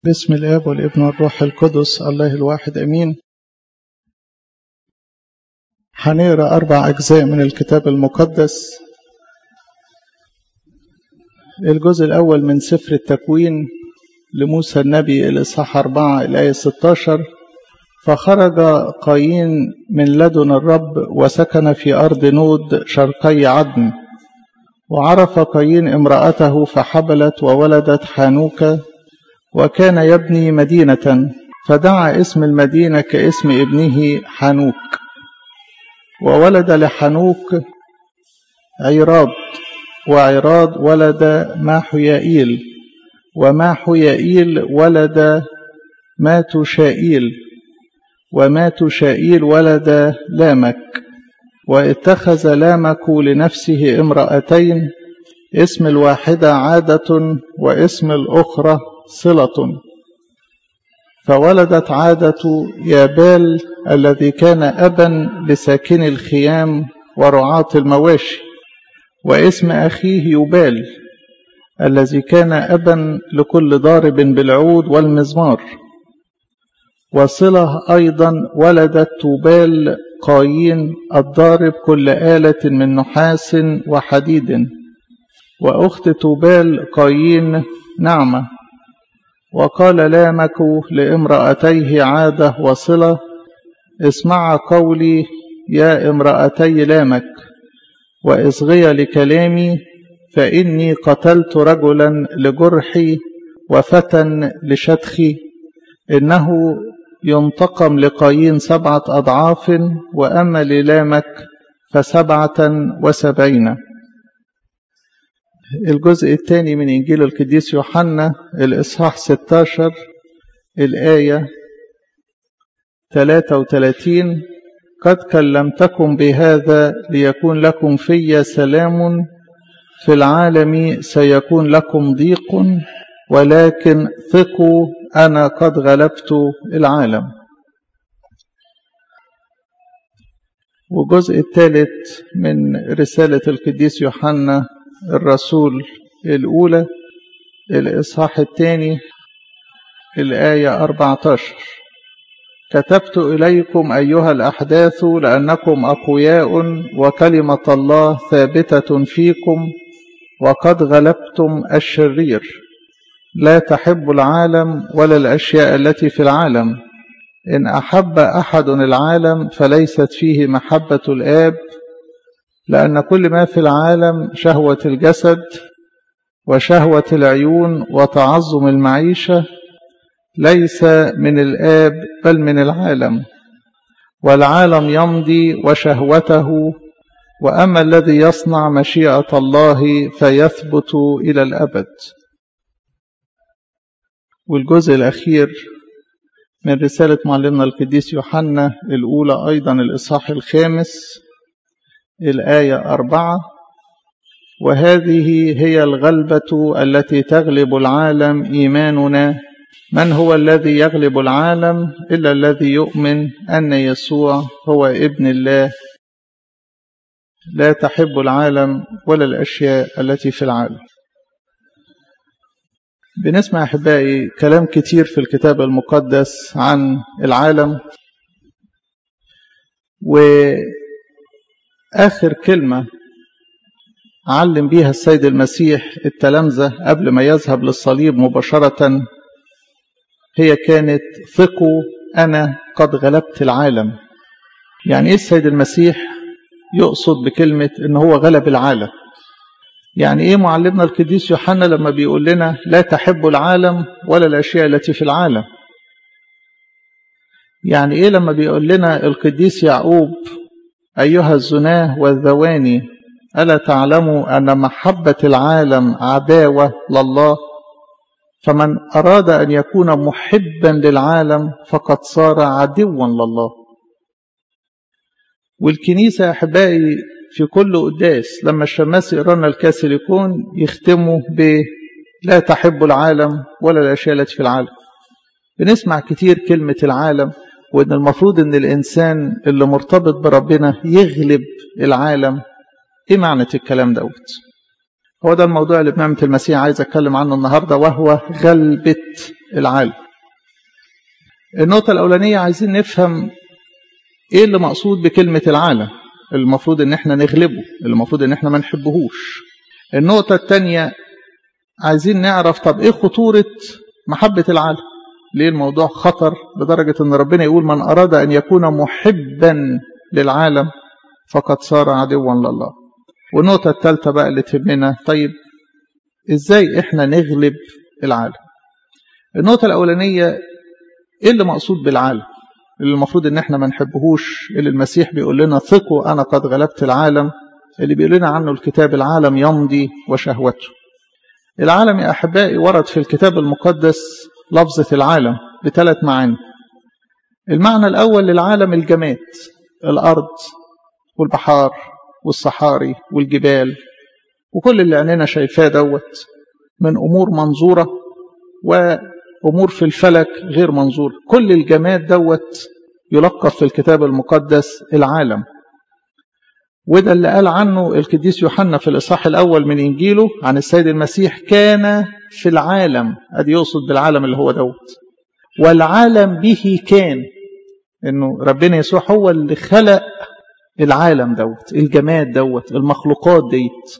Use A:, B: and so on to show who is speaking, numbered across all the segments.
A: باسم الآب والابن والروح القدس الله الواحد أمين هنقرا أربع أجزاء من الكتاب المقدس الجزء الأول من سفر التكوين لموسى النبي الإصحاح أربعة الآية 16 فخرج قايين من لدن الرب وسكن في أرض نود شرقي عدن وعرف قايين امرأته فحبلت وولدت حانوكة وكان يبني مدينة فدعا اسم المدينة كاسم ابنه حانوك وولد لحنوك عيراد وعيراد ولد ماحيائيل وماحيائيل ولد ماتوشائيل وماتوشائيل ولد لامك واتخذ لامك لنفسه امرأتين اسم الواحدة عادة واسم الأخرى صلة فولدت عادة يابال الذي كان أبا لساكن الخيام ورعاة المواشي واسم أخيه يبال الذي كان أبا لكل ضارب بالعود والمزمار وصلة أيضا ولدت توبال قايين الضارب كل آلة من نحاس وحديد وأخت توبال قايين نعمة وقال لامك لامرأتيه عادة وصلة اسمع قولي يا امرأتي لامك وإصغي لكلامي فإني قتلت رجلا لجرحي وفتى لشدخي إنه ينتقم لقايين سبعة أضعاف وأما للامك فسبعة وسبعين الجزء الثاني من إنجيل القديس يوحنا الإصحاح 16 الآية 33 قد كلمتكم بهذا ليكون لكم في سلام في العالم سيكون لكم ضيق ولكن ثقوا أنا قد غلبت العالم والجزء الثالث من رسالة القديس يوحنا الرسول الأولى الإصحاح الثاني الآية 14 كتبت إليكم أيها الأحداث لأنكم أقوياء وكلمة الله ثابتة فيكم وقد غلبتم الشرير لا تحب العالم ولا الأشياء التي في العالم إن أحب أحد العالم فليست فيه محبة الآب لأن كل ما في العالم شهوة الجسد وشهوة العيون وتعظم المعيشة ليس من الآب بل من العالم والعالم يمضي وشهوته وأما الذي يصنع مشيئة الله فيثبت إلى الأبد والجزء الأخير من رسالة معلمنا القديس يوحنا الأولى أيضا الإصحاح الخامس الآية أربعة وهذه هي الغلبة التي تغلب العالم إيماننا من هو الذي يغلب العالم إلا الذي يؤمن أن يسوع هو ابن الله لا تحب العالم ولا الأشياء التي في العالم بنسمع أحبائي كلام كتير في الكتاب المقدس عن العالم وآخر كلمة علم بيها السيد المسيح التلامذة قبل ما يذهب للصليب مباشرة هي كانت ثقوا أنا قد غلبت العالم يعني إيه السيد المسيح يقصد بكلمة إن هو غلب العالم يعني إيه معلمنا القديس يوحنا لما بيقول لنا لا تحب العالم ولا الأشياء التي في العالم يعني إيه لما بيقول لنا القديس يعقوب أيها الزناه والذواني ألا تعلموا أن محبة العالم عداوة لله فمن أراد أن يكون محبا للعالم فقد صار عدوا لله والكنيسة أحبائي في كل قداس لما الشماس يقرانا الكاثوليكون يختموا ب لا تحب العالم ولا الأشياء التي في العالم بنسمع كتير كلمة العالم وإن المفروض إن الإنسان اللي مرتبط بربنا يغلب العالم إيه معنى الكلام دوت هو ده الموضوع اللي بنعمة المسيح عايز أتكلم عنه النهاردة وهو غلبة العالم النقطة الأولانية عايزين نفهم إيه اللي مقصود بكلمة العالم المفروض إن إحنا نغلبه المفروض إن إحنا ما نحبهوش النقطة الثانية عايزين نعرف طب إيه خطورة محبة العالم ليه الموضوع خطر لدرجة إن ربنا يقول من أراد أن يكون محبا للعالم فقد صار عدوا لله والنقطة الثالثة بقى اللي تهمنا طيب إزاي إحنا نغلب العالم النقطة الأولانية إيه اللي مقصود بالعالم اللي المفروض إن إحنا ما نحبهوش اللي المسيح بيقول لنا ثقوا أنا قد غلبت العالم اللي بيقول لنا عنه الكتاب العالم يمضي وشهوته العالم يا أحبائي ورد في الكتاب المقدس لفظة العالم بثلاث معاني المعنى الأول للعالم الجماد الأرض والبحار والصحاري والجبال وكل اللي عيننا شايفاه دوت من أمور منظورة وأمور في الفلك غير منظورة كل الجماد دوت يلقب في الكتاب المقدس العالم وده اللي قال عنه القديس يوحنا في الإصحاح الأول من إنجيله عن السيد المسيح كان في العالم أدي يقصد بالعالم اللي هو دوت والعالم به كان إنه ربنا يسوع هو اللي خلق العالم دوت الجماد دوت المخلوقات ديت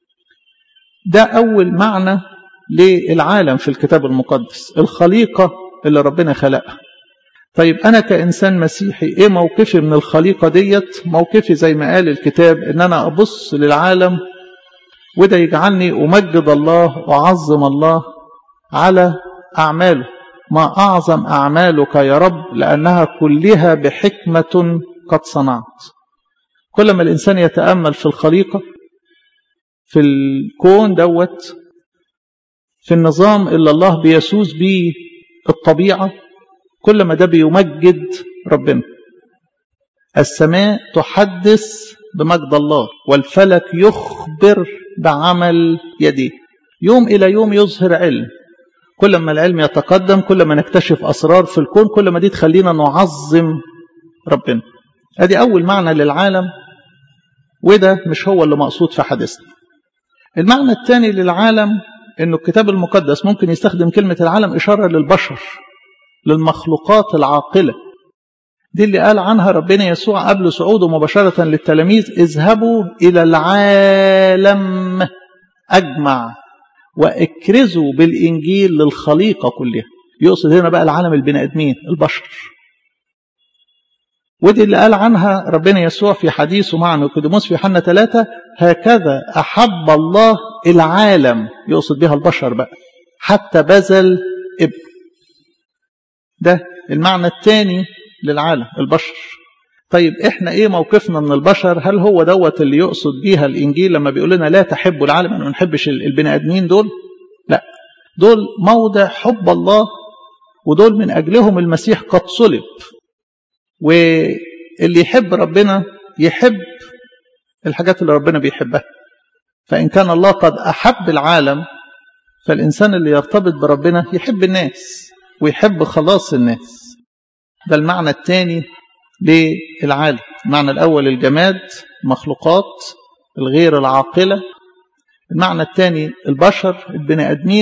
A: ده أول معنى للعالم في الكتاب المقدس الخليقة اللي ربنا خلقها طيب أنا كإنسان مسيحي إيه موقفي من الخليقة ديت موقفي زي ما قال الكتاب إن أنا أبص للعالم وده يجعلني أمجد الله وأعظم الله على أعماله ما أعظم أعمالك يا رب لأنها كلها بحكمة قد صنعت كل ما الإنسان يتأمل في الخليقة في الكون دوت في النظام اللي الله بيسوس بيه الطبيعة كل ما ده بيمجد ربنا السماء تحدث بمجد الله والفلك يخبر بعمل يديه يوم إلى يوم يظهر علم كل ما العلم يتقدم كل ما نكتشف أسرار في الكون كل ما دي تخلينا نعظم ربنا ادي أول معنى للعالم وده مش هو اللي مقصود في حديثنا المعنى الثاني للعالم انه الكتاب المقدس ممكن يستخدم كلمة العالم إشارة للبشر للمخلوقات العاقلة دي اللي قال عنها ربنا يسوع قبل صعوده مباشرة للتلاميذ اذهبوا إلى العالم أجمع واكرزوا بالإنجيل للخليقة كلها يقصد هنا بقى العالم البني آدمين البشر ودي اللي قال عنها ربنا يسوع في حديثه مع نيقوديموس في يوحنا 3 هكذا أحب الله العالم يقصد بها البشر بقى حتى بذل ابن ده المعنى الثاني للعالم البشر طيب احنا ايه موقفنا من البشر هل هو دوت اللي يقصد بيها الانجيل لما بيقول لنا لا تحبوا العالم ما نحبش البني ادمين دول لا دول موضع حب الله ودول من اجلهم المسيح قد صلب واللي يحب ربنا يحب الحاجات اللي ربنا بيحبها فإن كان الله قد أحب العالم فالإنسان اللي يرتبط بربنا يحب الناس ويحب خلاص الناس ده المعنى الثاني للعالم المعنى الأول الجماد مخلوقات الغير العاقلة المعنى الثاني البشر البني آدمين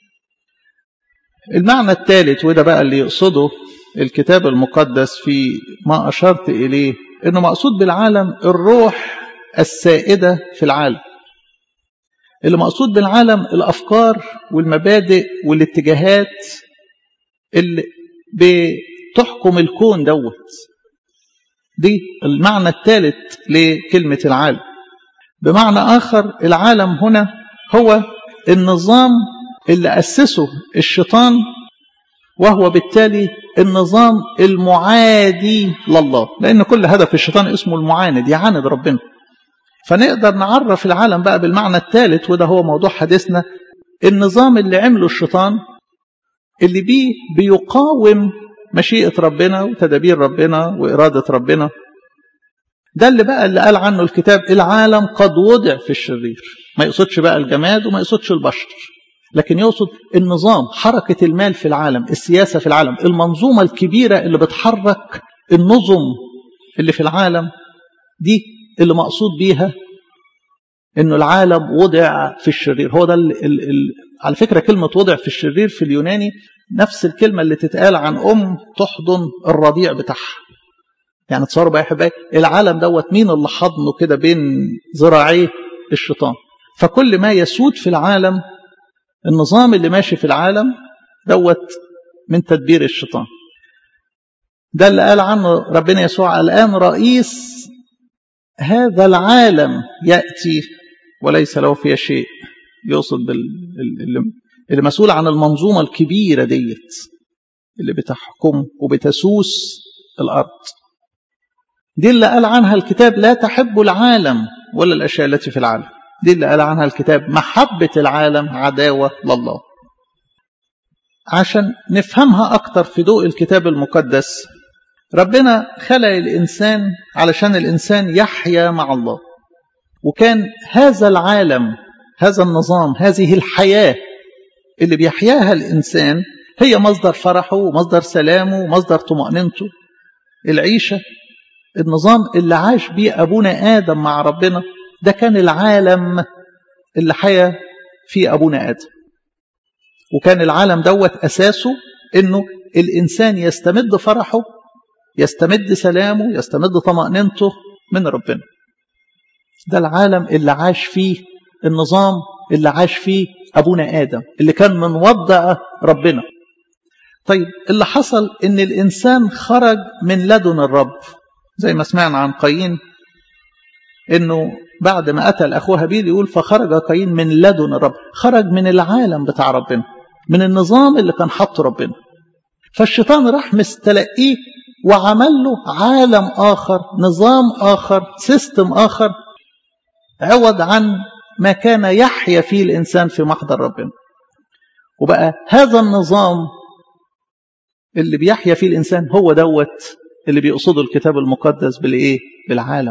A: المعنى الثالث وده بقى اللي يقصده الكتاب المقدس في ما أشرت إليه إنه مقصود بالعالم الروح السائدة في العالم اللي مقصود بالعالم الأفكار والمبادئ والاتجاهات اللي بتحكم الكون دوت دي المعنى الثالث لكلمة العالم بمعنى آخر العالم هنا هو النظام اللي أسسه الشيطان وهو بالتالي النظام المعادي لله لأن كل هدف الشيطان اسمه المعاند يعاند ربنا فنقدر نعرف العالم بقى بالمعنى الثالث وده هو موضوع حديثنا النظام اللي عمله الشيطان اللي بيه بيقاوم مشيئة ربنا وتدابير ربنا وإرادة ربنا ده اللي بقى اللي قال عنه الكتاب العالم قد وضع في الشرير ما يقصدش بقى الجماد وما يقصدش البشر لكن يقصد النظام حركة المال في العالم السياسة في العالم المنظومة الكبيرة اللي بتحرك النظم اللي في العالم دي اللي مقصود بيها انه العالم وضع في الشرير هو ده ال ال ال على فكرة كلمة وضع في الشرير في اليوناني نفس الكلمة اللي تتقال عن أم تحضن الرضيع بتاعها يعني تصوروا بقى يا حبايبي العالم دوت مين اللي حضنه كده بين ذراعيه الشيطان فكل ما يسود في العالم النظام اللي ماشي في العالم دوت من تدبير الشيطان ده اللي قال عنه ربنا يسوع الآن رئيس هذا العالم يأتي وليس له فيها شيء يقصد بال... اللي مسؤول عن المنظومة الكبيرة ديت اللي بتحكم وبتسوس الأرض دي اللي قال عنها الكتاب لا تحب العالم ولا الأشياء التي في العالم دي اللي قال عنها الكتاب محبة العالم عداوة لله عشان نفهمها أكتر في ضوء الكتاب المقدس ربنا خلق الإنسان علشان الإنسان يحيا مع الله وكان هذا العالم هذا النظام هذه الحياة اللي بيحياها الإنسان هي مصدر فرحه ومصدر سلامه ومصدر طمأنينته العيشة النظام اللي عاش بيه أبونا آدم مع ربنا ده كان العالم اللي حيا فيه أبونا آدم وكان العالم دوت أساسه إنه الإنسان يستمد فرحه يستمد سلامه يستمد طمأنينته من ربنا ده العالم اللي عاش فيه النظام اللي عاش فيه أبونا آدم اللي كان من وضع ربنا طيب اللي حصل إن الإنسان خرج من لدن الرب زي ما سمعنا عن قايين إنه بعد ما قتل أخوه هابيل يقول فخرج قايين من لدن الرب خرج من العالم بتاع ربنا من النظام اللي كان حاطه ربنا فالشيطان راح مستلقيه وعمل له عالم آخر نظام آخر سيستم آخر عوض عن ما كان يحيا فيه الإنسان في محضر ربنا وبقى هذا النظام اللي بيحيا فيه الإنسان هو دوت اللي بيقصده الكتاب المقدس بالإيه؟ بالعالم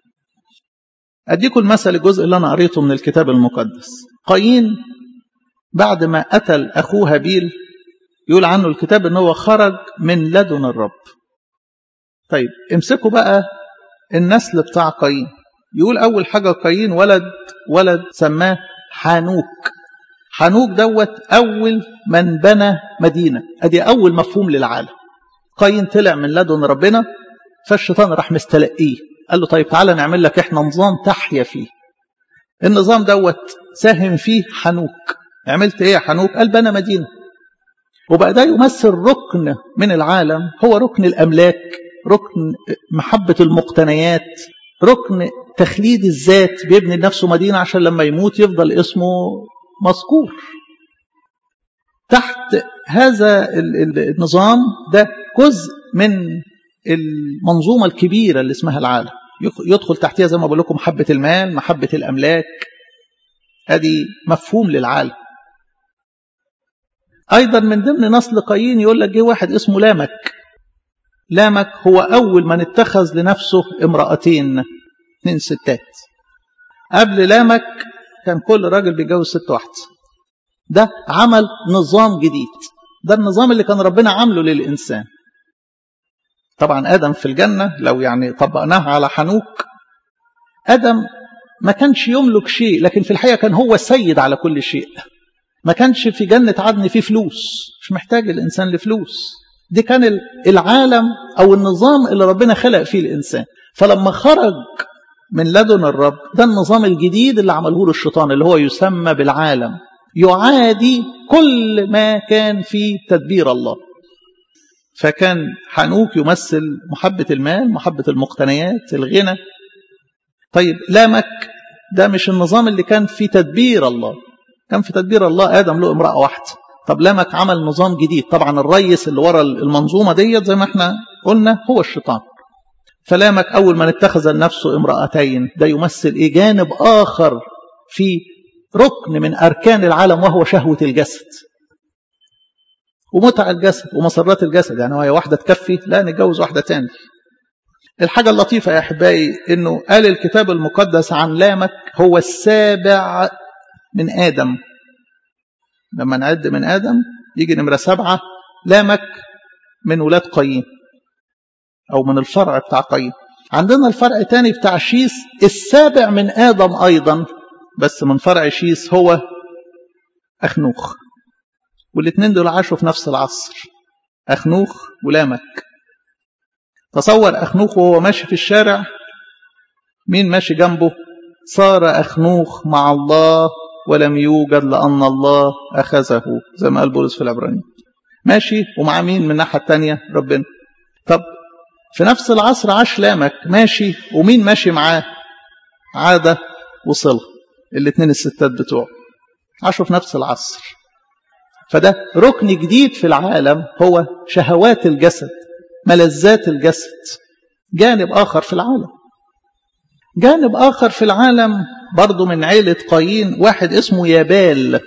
A: أديكم المثل الجزء اللي أنا قريته من الكتاب المقدس قايين بعد ما قتل أخوه هابيل يقول عنه الكتاب ان هو خرج من لدن الرب طيب امسكوا بقى النسل بتاع قايين يقول أول حاجة قايين ولد ولد سماه حانوك حانوك دوت أول من بنى مدينة أدي أول مفهوم للعالم قايين طلع من لدن ربنا فالشيطان راح مستلقيه قال له طيب تعالى نعمل لك احنا نظام تحيا فيه النظام دوت ساهم فيه حانوك عملت ايه يا حانوك قال بنى مدينة وبقى ده يمثل ركن من العالم هو ركن الأملاك ركن محبة المقتنيات ركن تخليد الذات بيبني لنفسه مدينة عشان لما يموت يفضل اسمه مذكور تحت هذا النظام ده جزء من المنظومة الكبيرة اللي اسمها العالم يدخل تحتها زي ما بقول لكم محبة المال محبة الأملاك هذه مفهوم للعالم أيضا من ضمن نسل قايين يقول لك جه واحد اسمه لامك لامك هو أول من اتخذ لنفسه امرأتين اثنين ستات قبل لامك كان كل راجل بيتجوز ست واحدة ده عمل نظام جديد ده النظام اللي كان ربنا عامله للإنسان طبعا آدم في الجنة لو يعني طبقناها على حنوك آدم ما كانش يملك شيء لكن في الحقيقة كان هو السيد على كل شيء ما كانش في جنة عدن فيه فلوس مش محتاج الإنسان لفلوس دي كان العالم أو النظام اللي ربنا خلق فيه الإنسان فلما خرج من لدن الرب ده النظام الجديد اللي عمله له الشيطان اللي هو يسمى بالعالم يعادي كل ما كان في تدبير الله فكان حنوك يمثل محبة المال محبة المقتنيات الغنى طيب لامك ده مش النظام اللي كان في تدبير الله كان في تدبير الله آدم له امرأة واحدة طب لامك عمل نظام جديد طبعا الريس اللي ورا المنظومة ديت زي ما احنا قلنا هو الشيطان فلامك أول من اتخذ لنفسه امرأتين ده يمثل إيه جانب آخر في ركن من أركان العالم وهو شهوة الجسد ومتع الجسد ومسرات الجسد يعني هي واحدة تكفي لا نتجوز واحدة تاني الحاجة اللطيفة يا أحبائي أنه قال الكتاب المقدس عن لامك هو السابع من آدم لما نعد من آدم يجي نمرة سبعة لامك من ولاد قايين أو من الفرع بتاع قايين عندنا الفرع تاني بتاع شيس السابع من آدم أيضا بس من فرع شيس هو أخنوخ والاثنين دول عاشوا في نفس العصر أخنوخ ولامك تصور أخنوخ وهو ماشي في الشارع مين ماشي جنبه صار أخنوخ مع الله ولم يوجد لأن الله أخذه زي ما قال بولس في العبرانيين ماشي ومع مين من الناحية التانية ربنا طب في نفس العصر عاش لامك ماشي ومين ماشي معاه عادة وصلة الاثنين الستات بتوعه عاشوا في نفس العصر فده ركن جديد في العالم هو شهوات الجسد ملذات الجسد جانب آخر في العالم جانب آخر في العالم برضه من عيلة قايين واحد اسمه يابال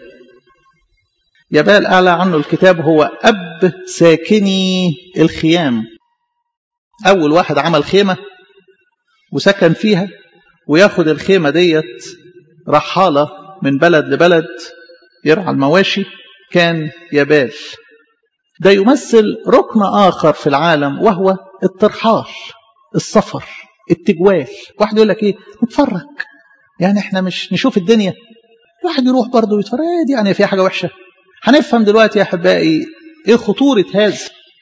A: يابال أعلى عنه الكتاب هو أب ساكني الخيام أول واحد عمل خيمة وسكن فيها وياخد الخيمة ديت رحالة من بلد لبلد يرعى المواشي كان يابال ده يمثل ركن آخر في العالم وهو الترحال السفر التجوال واحد يقول لك ايه نتفرج يعني احنا مش نشوف الدنيا واحد يروح برضه يتفرج ايه دي يعني في حاجة وحشة هنفهم دلوقتي يا أحبائي ايه خطورة هذا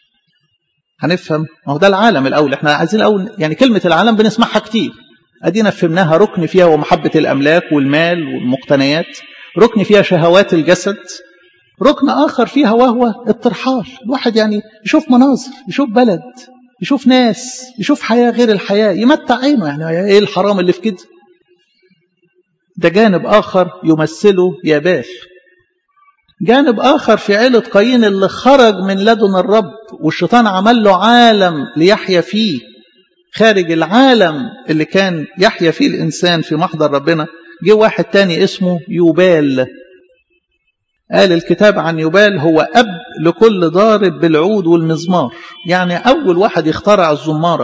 A: هنفهم ما هو ده العالم الأول احنا عايزين الأول يعني كلمة العالم بنسمعها كتير أدينا فهمناها ركن فيها ومحبة الأملاك والمال والمقتنيات ركن فيها شهوات الجسد ركن آخر فيها وهو الترحال الواحد يعني يشوف مناظر يشوف بلد يشوف ناس يشوف حياة غير الحياة يمتع عينه يعني ايه الحرام اللي في كده ده جانب آخر يمثله يابال جانب آخر في عيلة قايين اللي خرج من لدن الرب والشيطان عمل له عالم ليحيا فيه خارج العالم اللي كان يحيا فيه الإنسان في محضر ربنا جه واحد تاني اسمه يوبال قال الكتاب عن يوبال هو أب لكل ضارب بالعود والمزمار يعني أول واحد يخترع الزمارة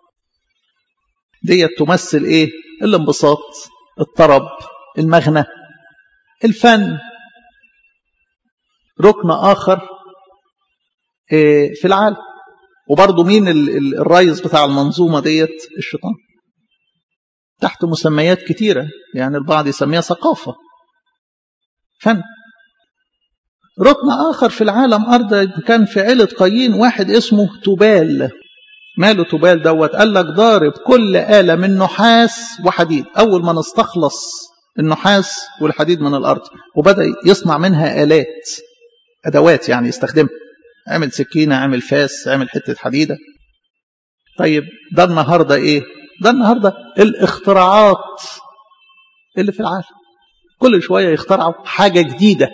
A: ديت تمثل إيه الانبساط الطرب المغنى الفن ركن آخر في العالم وبرضه مين الرئيس بتاع المنظومة ديت الشيطان تحت مسميات كتيرة يعني البعض يسميها ثقافة فن ركن آخر في العالم أرض كان في عيلة قايين واحد اسمه تبال ماله تبال دوت قال لك ضارب كل آلة من نحاس وحديد أول ما نستخلص النحاس والحديد من الأرض وبدأ يصنع منها آلات أدوات يعني يستخدمها عمل سكينة عمل فاس عمل حتة حديدة طيب ده النهاردة إيه ده النهاردة الاختراعات اللي في العالم كل شوية يخترعوا حاجة جديدة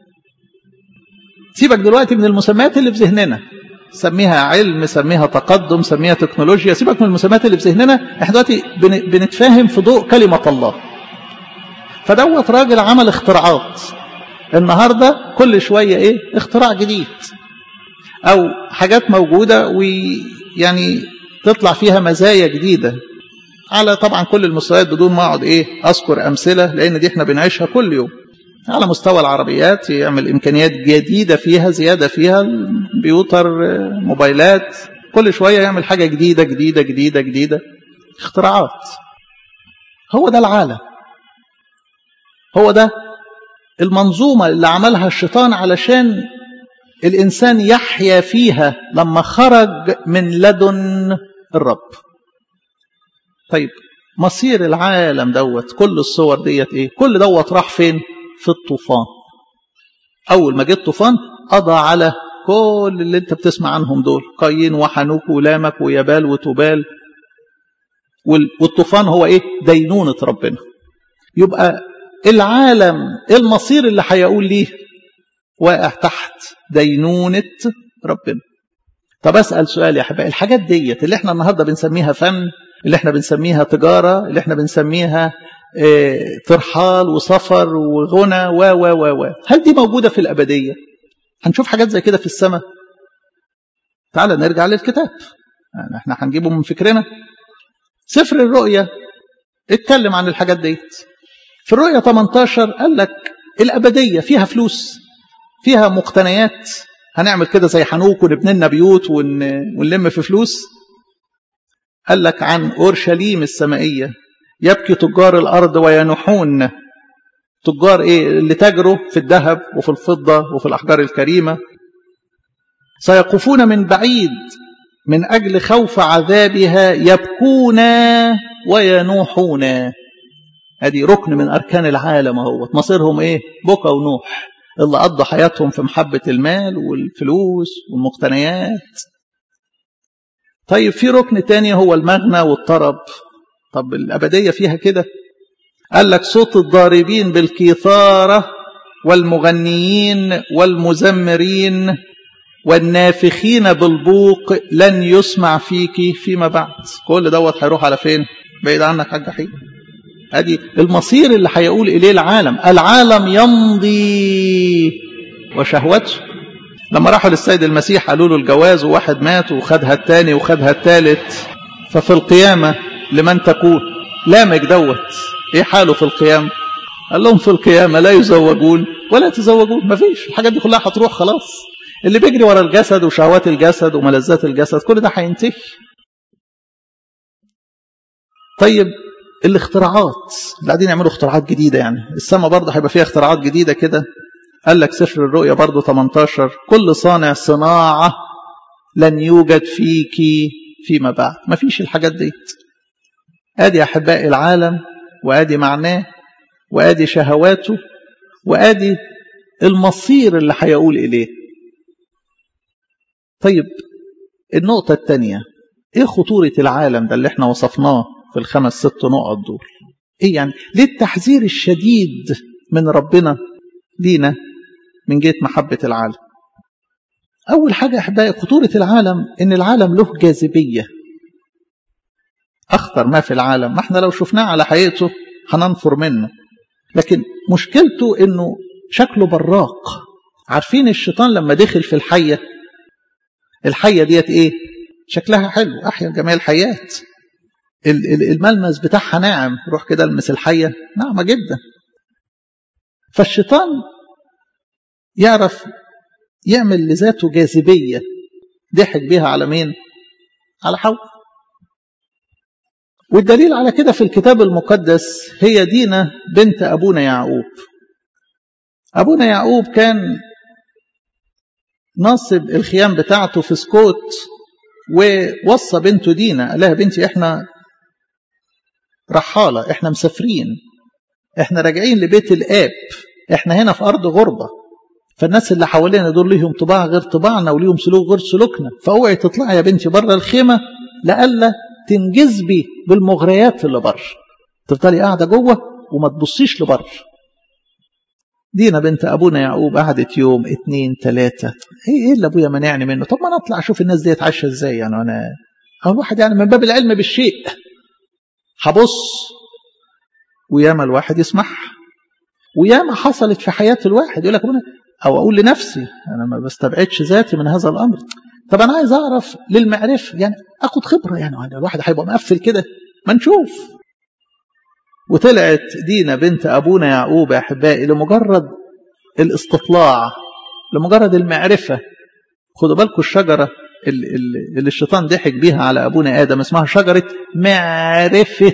A: سيبك دلوقتي من المسميات اللي في ذهننا سميها علم سميها تقدم سميها تكنولوجيا سيبك من المسميات اللي في ذهننا احنا دلوقتي بنتفاهم في ضوء كلمة الله فدوت راجل عمل اختراعات النهاردة كل شوية ايه اختراع جديد او حاجات موجودة ويعني تطلع فيها مزايا جديدة على طبعا كل المستويات بدون ما اقعد ايه اذكر امثلة لان دي احنا بنعيشها كل يوم على مستوى العربيات يعمل إمكانيات جديدة فيها زيادة فيها بيوتر موبايلات كل شوية يعمل حاجة جديدة جديدة جديدة جديدة اختراعات هو ده العالم هو ده المنظومة اللي عملها الشيطان علشان الإنسان يحيا فيها لما خرج من لدن الرب طيب مصير العالم دوت كل الصور ديت ايه كل دوت راح فين في الطوفان أول ما جه الطوفان قضى على كل اللي انت بتسمع عنهم دول قايين وحنوك ولامك ويبال وتبال والطوفان هو ايه دينونة ربنا يبقى العالم المصير اللي هيقول ليه واقع تحت دينونة ربنا طب أسأل سؤال يا حبايبي الحاجات ديت اللي احنا النهاردة بنسميها فن اللي احنا بنسميها تجارة اللي احنا بنسميها اه ترحال وسفر وغنى و و و و هل دي موجودة في الأبدية هنشوف حاجات زي كده في السماء تعال نرجع للكتاب يعني احنا هنجيبه من فكرنا سفر الرؤية اتكلم عن الحاجات ديت في الرؤية 18 قال لك الأبدية فيها فلوس فيها مقتنيات هنعمل كده زي حنوك ونبني لنا بيوت ون... ونلم في فلوس قال لك عن أورشليم السمائية يبكي تجار الأرض وينحون تجار ايه اللي تجروا في الذهب وفي الفضة وفي الأحجار الكريمة سيقفون من بعيد من أجل خوف عذابها يبكون وينوحون هذه ركن من أركان العالم اهو مصيرهم إيه بكى ونوح اللي قضوا حياتهم في محبة المال والفلوس والمقتنيات طيب في ركن تاني هو المغنى والطرب طب الأبدية فيها كده قال لك صوت الضاربين بالكيثارة والمغنيين والمزمرين والنافخين بالبوق لن يسمع فيك فيما بعد كل دوت هيروح على فين بعيد عنك على الجحيم ادي المصير اللي هيقول اليه العالم العالم يمضي وشهوته لما راحوا للسيد المسيح قالوا له الجواز وواحد مات وخدها الثاني وخدها الثالث ففي القيامه لمن تكون لامك دوت ايه حاله في القيامه قال لهم في القيامه لا يزوجون ولا يتزوجون مفيش الحاجات دي كلها هتروح خلاص اللي بيجري ورا الجسد وشهوات الجسد وملذات الجسد كل ده هينتهي طيب الاختراعات اللي قاعدين يعملوا اختراعات جديده يعني السماء برضه هيبقى فيها اختراعات جديده كده قال لك سفر الرؤيا برضه 18 كل صانع صناعه لن يوجد فيك فيما بعد ما فيش الحاجات دي ادي احبائي العالم وادي معناه وادي شهواته وادي المصير اللي هيقول اليه طيب النقطة الثانية ايه خطورة العالم ده اللي احنا وصفناه في الخمس ست نقط دول ايه يعني ليه التحذير الشديد من ربنا لينا من جهة محبة العالم اول حاجة احبائي خطورة العالم ان العالم له جاذبية اخطر ما في العالم ما احنا لو شفناه على حقيقته هننفر منه لكن مشكلته انه شكله براق عارفين الشيطان لما دخل في الحية الحية ديت ايه شكلها حلو احيا جميع الحيات الملمس بتاعها ناعم روح كده المس الحية ناعمة جدا فالشيطان يعرف يعمل لذاته جاذبية ضحك بيها على مين على حواء والدليل على كده في الكتاب المقدس هي دينا بنت أبونا يعقوب أبونا يعقوب كان ناصب الخيام بتاعته في سكوت ووصى بنته دينا قال لها بنتي احنا رحالة احنا مسافرين احنا راجعين لبيت الآب احنا هنا في أرض غربة فالناس اللي حوالينا دول ليهم طباع غير طباعنا وليهم سلوك غير سلوكنا فاوعي تطلعي يا بنتي بره الخيمة لألا تنجذبي بالمغريات اللي بره تفضلي قاعدة جوه وما تبصيش لبره دينا بنت أبونا يعقوب قعدت يوم اتنين تلاتة ايه ايه اللي أبويا منعني منه طب ما أنا أطلع أشوف الناس دي عايشة ازاي يعني أنا هو الواحد يعني من باب العلم بالشيء هبص وياما الواحد يسمعها وياما حصلت في حياة الواحد يقول لك أنا أو أقول لنفسي أنا ما بستبعدش ذاتي من هذا الأمر طب أنا عايز أعرف للمعرفة يعني أخد خبرة يعني الواحد هيبقى مقفل كده ما نشوف وطلعت دينا بنت أبونا يعقوب يا أحبائي لمجرد الاستطلاع لمجرد المعرفة خدوا بالكم الشجرة اللي, اللي الشيطان ضحك بيها على أبونا آدم اسمها شجرة معرفة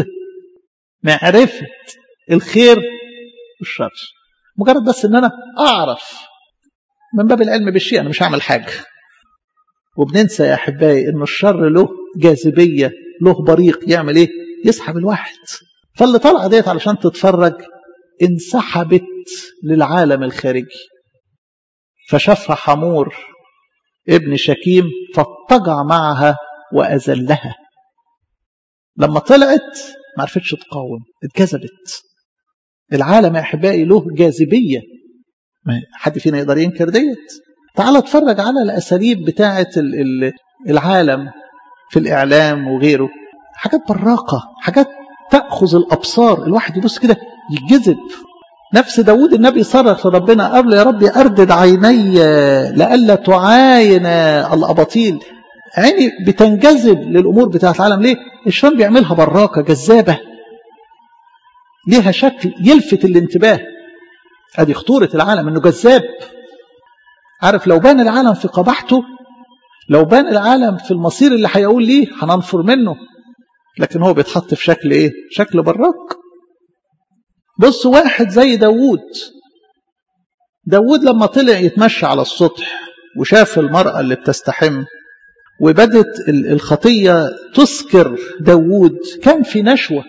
A: معرفة الخير والشر مجرد بس ان انا اعرف من باب العلم بالشيء انا مش هعمل حاجه وبننسى يا احبائي ان الشر له جاذبيه له بريق يعمل ايه يسحب الواحد فاللي طالعه ديت علشان تتفرج انسحبت للعالم الخارجي فشافها حمور ابن شكيم فاضطجع معها واذلها لما طلعت ما عرفتش تقاوم اتجذبت العالم يا احبائي له جاذبيه ما حد فينا يقدر ينكر ديت تعال اتفرج على الاساليب بتاعه العالم في الاعلام وغيره حاجات براقه حاجات تاخذ الابصار الواحد يبص كده يتجذب نفس داود النبي صرخ لربنا قال له يا ربي اردد عيني لئلا تعاين الاباطيل عيني بتنجذب للامور بتاعه العالم ليه الشيطان بيعملها براقه جذابه ليها شكل يلفت الانتباه ادي خطوره العالم انه جذاب عارف لو بان العالم في قبحته لو بان العالم في المصير اللي هيقول ليه هننفر منه لكن هو بيتحط في شكل ايه شكل براق بص واحد زي داوود داوود لما طلع يتمشى على السطح وشاف المرأة اللي بتستحم وبدت الخطية تسكر داوود كان في نشوة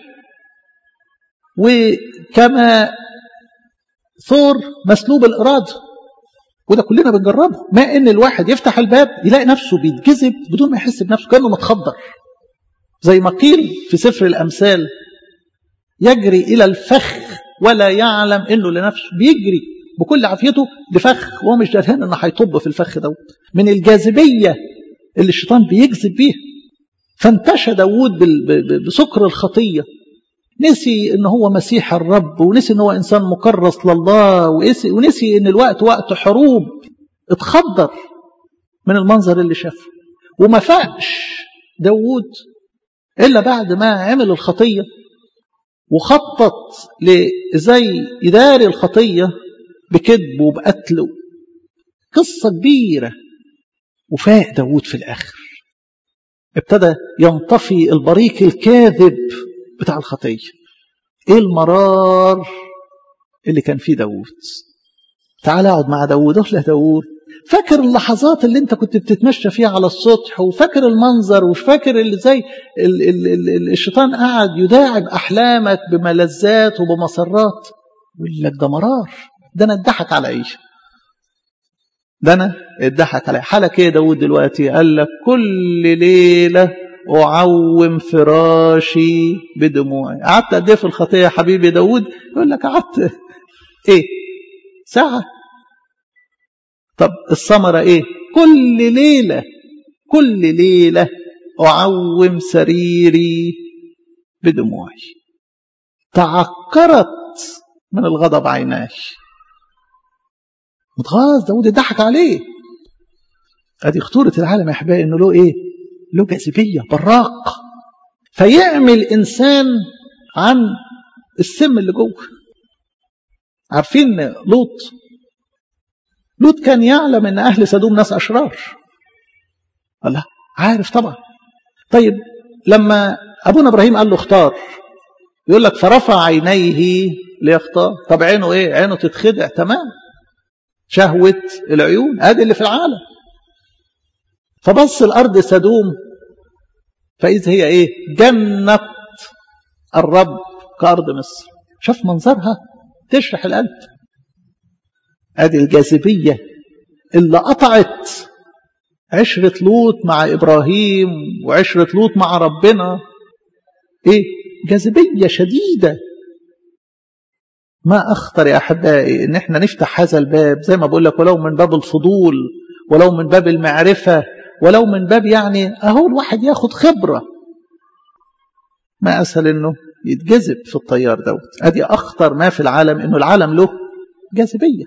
A: وكما ثور مسلوب الإرادة وده كلنا بنجربه ما ان الواحد يفتح الباب يلاقي نفسه بيتجذب بدون ما يحس بنفسه كانه متخدر زي ما قيل في سفر الامثال يجري الى الفخ ولا يعلم انه لنفسه بيجري بكل عافيته لفخ وهو مش درهان انه هيطب في الفخ دوت من الجاذبيه اللي الشيطان بيجذب بيها فانتشى داوود بسكر الخطيه نسي ان هو مسيح الرب ونسي ان هو انسان مكرس لله ونسي, ونسي ان الوقت وقت حروب اتخدر من المنظر اللي شافه وما فاقش داوود الا بعد ما عمل الخطيه وخطط لازاي يداري الخطيه بكذب وبقتل قصه كبيره وفاق داوود في الاخر ابتدى ينطفي البريق الكاذب بتاع الخطية ايه المرار اللي كان فيه داوود تعال اقعد مع داوود اقول له داوود فاكر اللحظات اللي انت كنت بتتمشى فيها على السطح وفاكر المنظر وفاكر اللي زي ال ال ال الشيطان قاعد يداعب احلامك بملذات وبمسرات يقول لك ده مرار ده انا اتضحك على ايه ده انا اتضحك على حالك ايه داوود دلوقتي قال لك كل ليله أعوم فراشي بدموعي قعدت قد ايه في الخطية يا حبيبي داود يقول لك قعدت ايه ساعة طب الثمرة ايه كل ليلة كل ليلة أعوم سريري بدموعي تعكرت من الغضب عيناي متغاظ داود ضحك عليه ادي خطورة العالم يا احبائي انه له ايه له جاذبية براق فيعمل إنسان عن السم اللي جوه عارفين لوط لوط كان يعلم ان اهل سدوم ناس اشرار الله عارف طبعا طيب لما ابونا ابراهيم قال له اختار يقول لك فرفع عينيه ليختار طب عينه ايه عينه تتخدع تمام شهوة العيون ادي اللي في العالم فبص الأرض سدوم فإذ هي إيه جنة الرب كأرض مصر شاف منظرها تشرح القلب ادي الجاذبية اللي قطعت عشرة لوط مع إبراهيم وعشرة لوط مع ربنا إيه جاذبية شديدة ما أخطر يا أحبائي إن إحنا نفتح هذا الباب زي ما بقول لك ولو من باب الفضول ولو من باب المعرفة ولو من باب يعني أهو الواحد ياخد خبرة ما أسهل إنه يتجذب في الطيار دوت أدي أخطر ما في العالم إنه العالم له جاذبية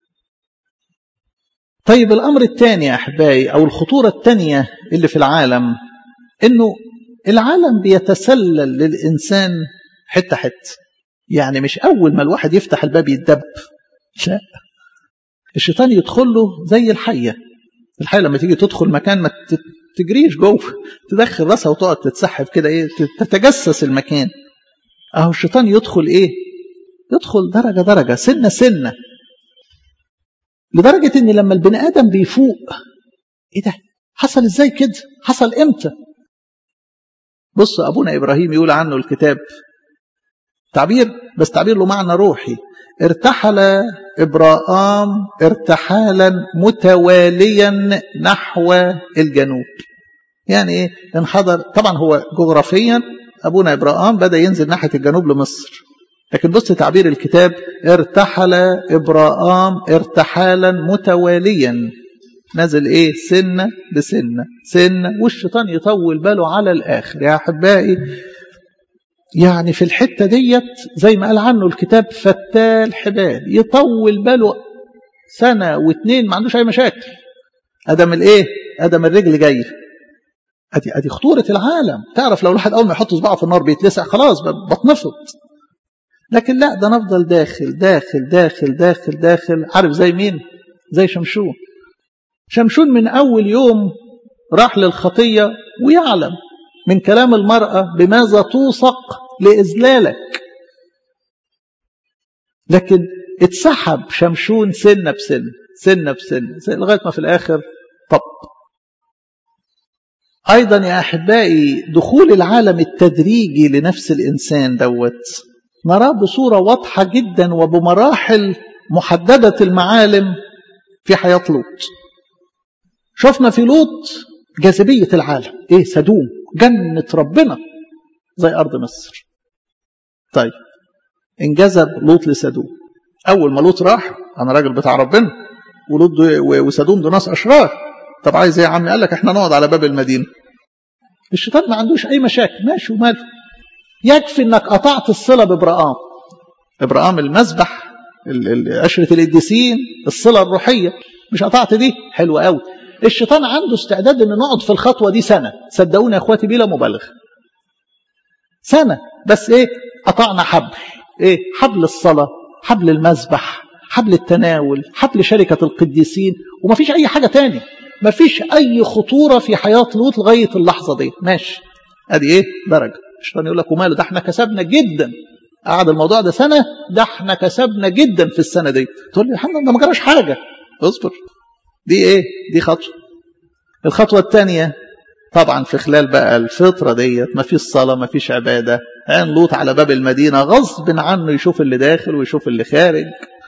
A: طيب الأمر الثاني يا أحبائي أو الخطورة الثانية اللي في العالم إنه العالم بيتسلل للإنسان حتة حتة يعني مش أول ما الواحد يفتح الباب يتدب لا الشيطان يدخل له زي الحية الحية لما تيجي تدخل مكان ما تجريش جوه تدخل راسها وتقعد تتسحب كده ايه تتجسس المكان اهو الشيطان يدخل ايه يدخل درجة درجة سنة سنة لدرجة ان لما البني ادم بيفوق ايه ده حصل ازاي كده حصل امتى بص ابونا ابراهيم يقول عنه الكتاب تعبير بس تعبير له معنى روحي ارتحل ابراهام ارتحالا متواليا نحو الجنوب يعني ايه انحدر طبعا هو جغرافيا ابونا ابراهام بدا ينزل ناحيه الجنوب لمصر لكن بص تعبير الكتاب ارتحل ابراهام ارتحالا متواليا نازل ايه سنه بسنه سنه والشيطان يطول باله على الاخر يا احبائي يعني في الحتة ديت زي ما قال عنه الكتاب فتال حبال يطول باله سنة واثنين ما عندوش أي مشاكل أدم الإيه؟ أدم الرجل جاي أدي أدي خطورة العالم تعرف لو الواحد أول ما يحط صباعه في النار بيتلسع خلاص بتنفض لكن لا ده نفضل داخل داخل داخل داخل داخل عارف زي مين؟ زي شمشون شمشون من أول يوم راح للخطية ويعلم من كلام المرأة بماذا توثق لإذلالك لكن اتسحب شمشون سنة بسنة سنة بسنة لغاية ما في الآخر طب أيضا يا أحبائي دخول العالم التدريجي لنفس الإنسان دوت نراه بصورة واضحة جدا وبمراحل محددة المعالم في حياة لوط شفنا في لوط جاذبية العالم ايه سدوم جنة ربنا زي أرض مصر طيب انجذب لوط لسدوم أول ما لوط راح أنا راجل بتاع ربنا ولوط وسدوم دول ناس أشرار طب عايز ايه يا عمي قال لك احنا نقعد على باب المدينة الشيطان ما عندوش أي مشاكل ماشي وماله يكفي انك قطعت الصلة بإبراهام إبراهام المذبح عشرة القديسين الصلة الروحية مش قطعت دي حلوة قوي الشيطان عنده استعداد ان نقعد في الخطوة دي سنة صدقوني يا اخواتي بلا مبالغة سنة بس ايه قطعنا حبل ايه حبل الصلاة حبل المذبح حبل التناول حبل شركة القديسين ومفيش اي حاجة تاني مفيش اي خطورة في حياة لوط لغاية اللحظة دي ماشي ادي ايه درجة الشيطان يقول لك وماله ده احنا كسبنا جدا قعد الموضوع ده سنة ده احنا كسبنا جدا في السنة دي تقول لي الحمد لله ما جراش حاجة اصبر دي ايه دي خطوة الخطوة الثانية طبعا في خلال بقى الفترة ديت ما فيش صلاة ما فيش عبادة عين لوط على باب المدينة غصب عنه يشوف اللي داخل ويشوف اللي خارج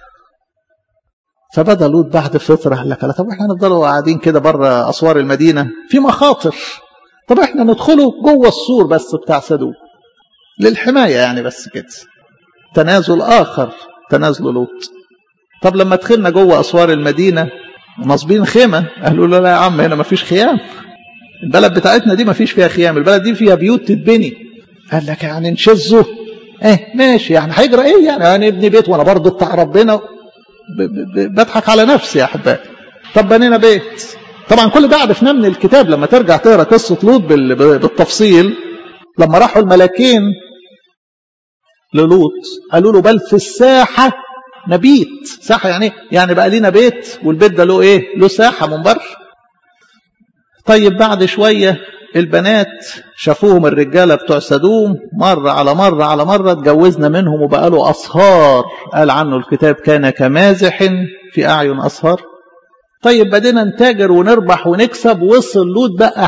A: فبدا لوط بعد فترة قال لك طب احنا نفضلوا قاعدين كده بره اسوار المدينة في مخاطر طب احنا ندخله جوه السور بس بتاع سدوم للحماية يعني بس كده تنازل آخر تنازل لوط طب لما دخلنا جوه أسوار المدينة نصبين خيمة قالوا له لا يا عم هنا مفيش خيام البلد بتاعتنا دي مفيش فيها خيام البلد دي فيها بيوت تتبني قال لك يعني نشزه ايه ماشي يعني هيجرى ايه يعني انا ابني بيت وانا برضه بتاع ربنا بضحك على نفسي يا احبائي طب بنينا بيت طبعا كل ده عرفناه من الكتاب لما ترجع تقرا قصه لوط بالتفصيل لما راحوا الملاكين للوط قالوا له بل في الساحة نبيت ساحة يعني يعني بقى لينا بيت والبيت ده له ايه له ساحة من بره طيب بعد شوية البنات شافوهم الرجالة بتوع سدوم مرة على مرة على مرة اتجوزنا منهم وبقى له أصهار قال عنه الكتاب كان كمازح في أعين أصهار طيب بدينا نتاجر ونربح ونكسب وصل لوط بقى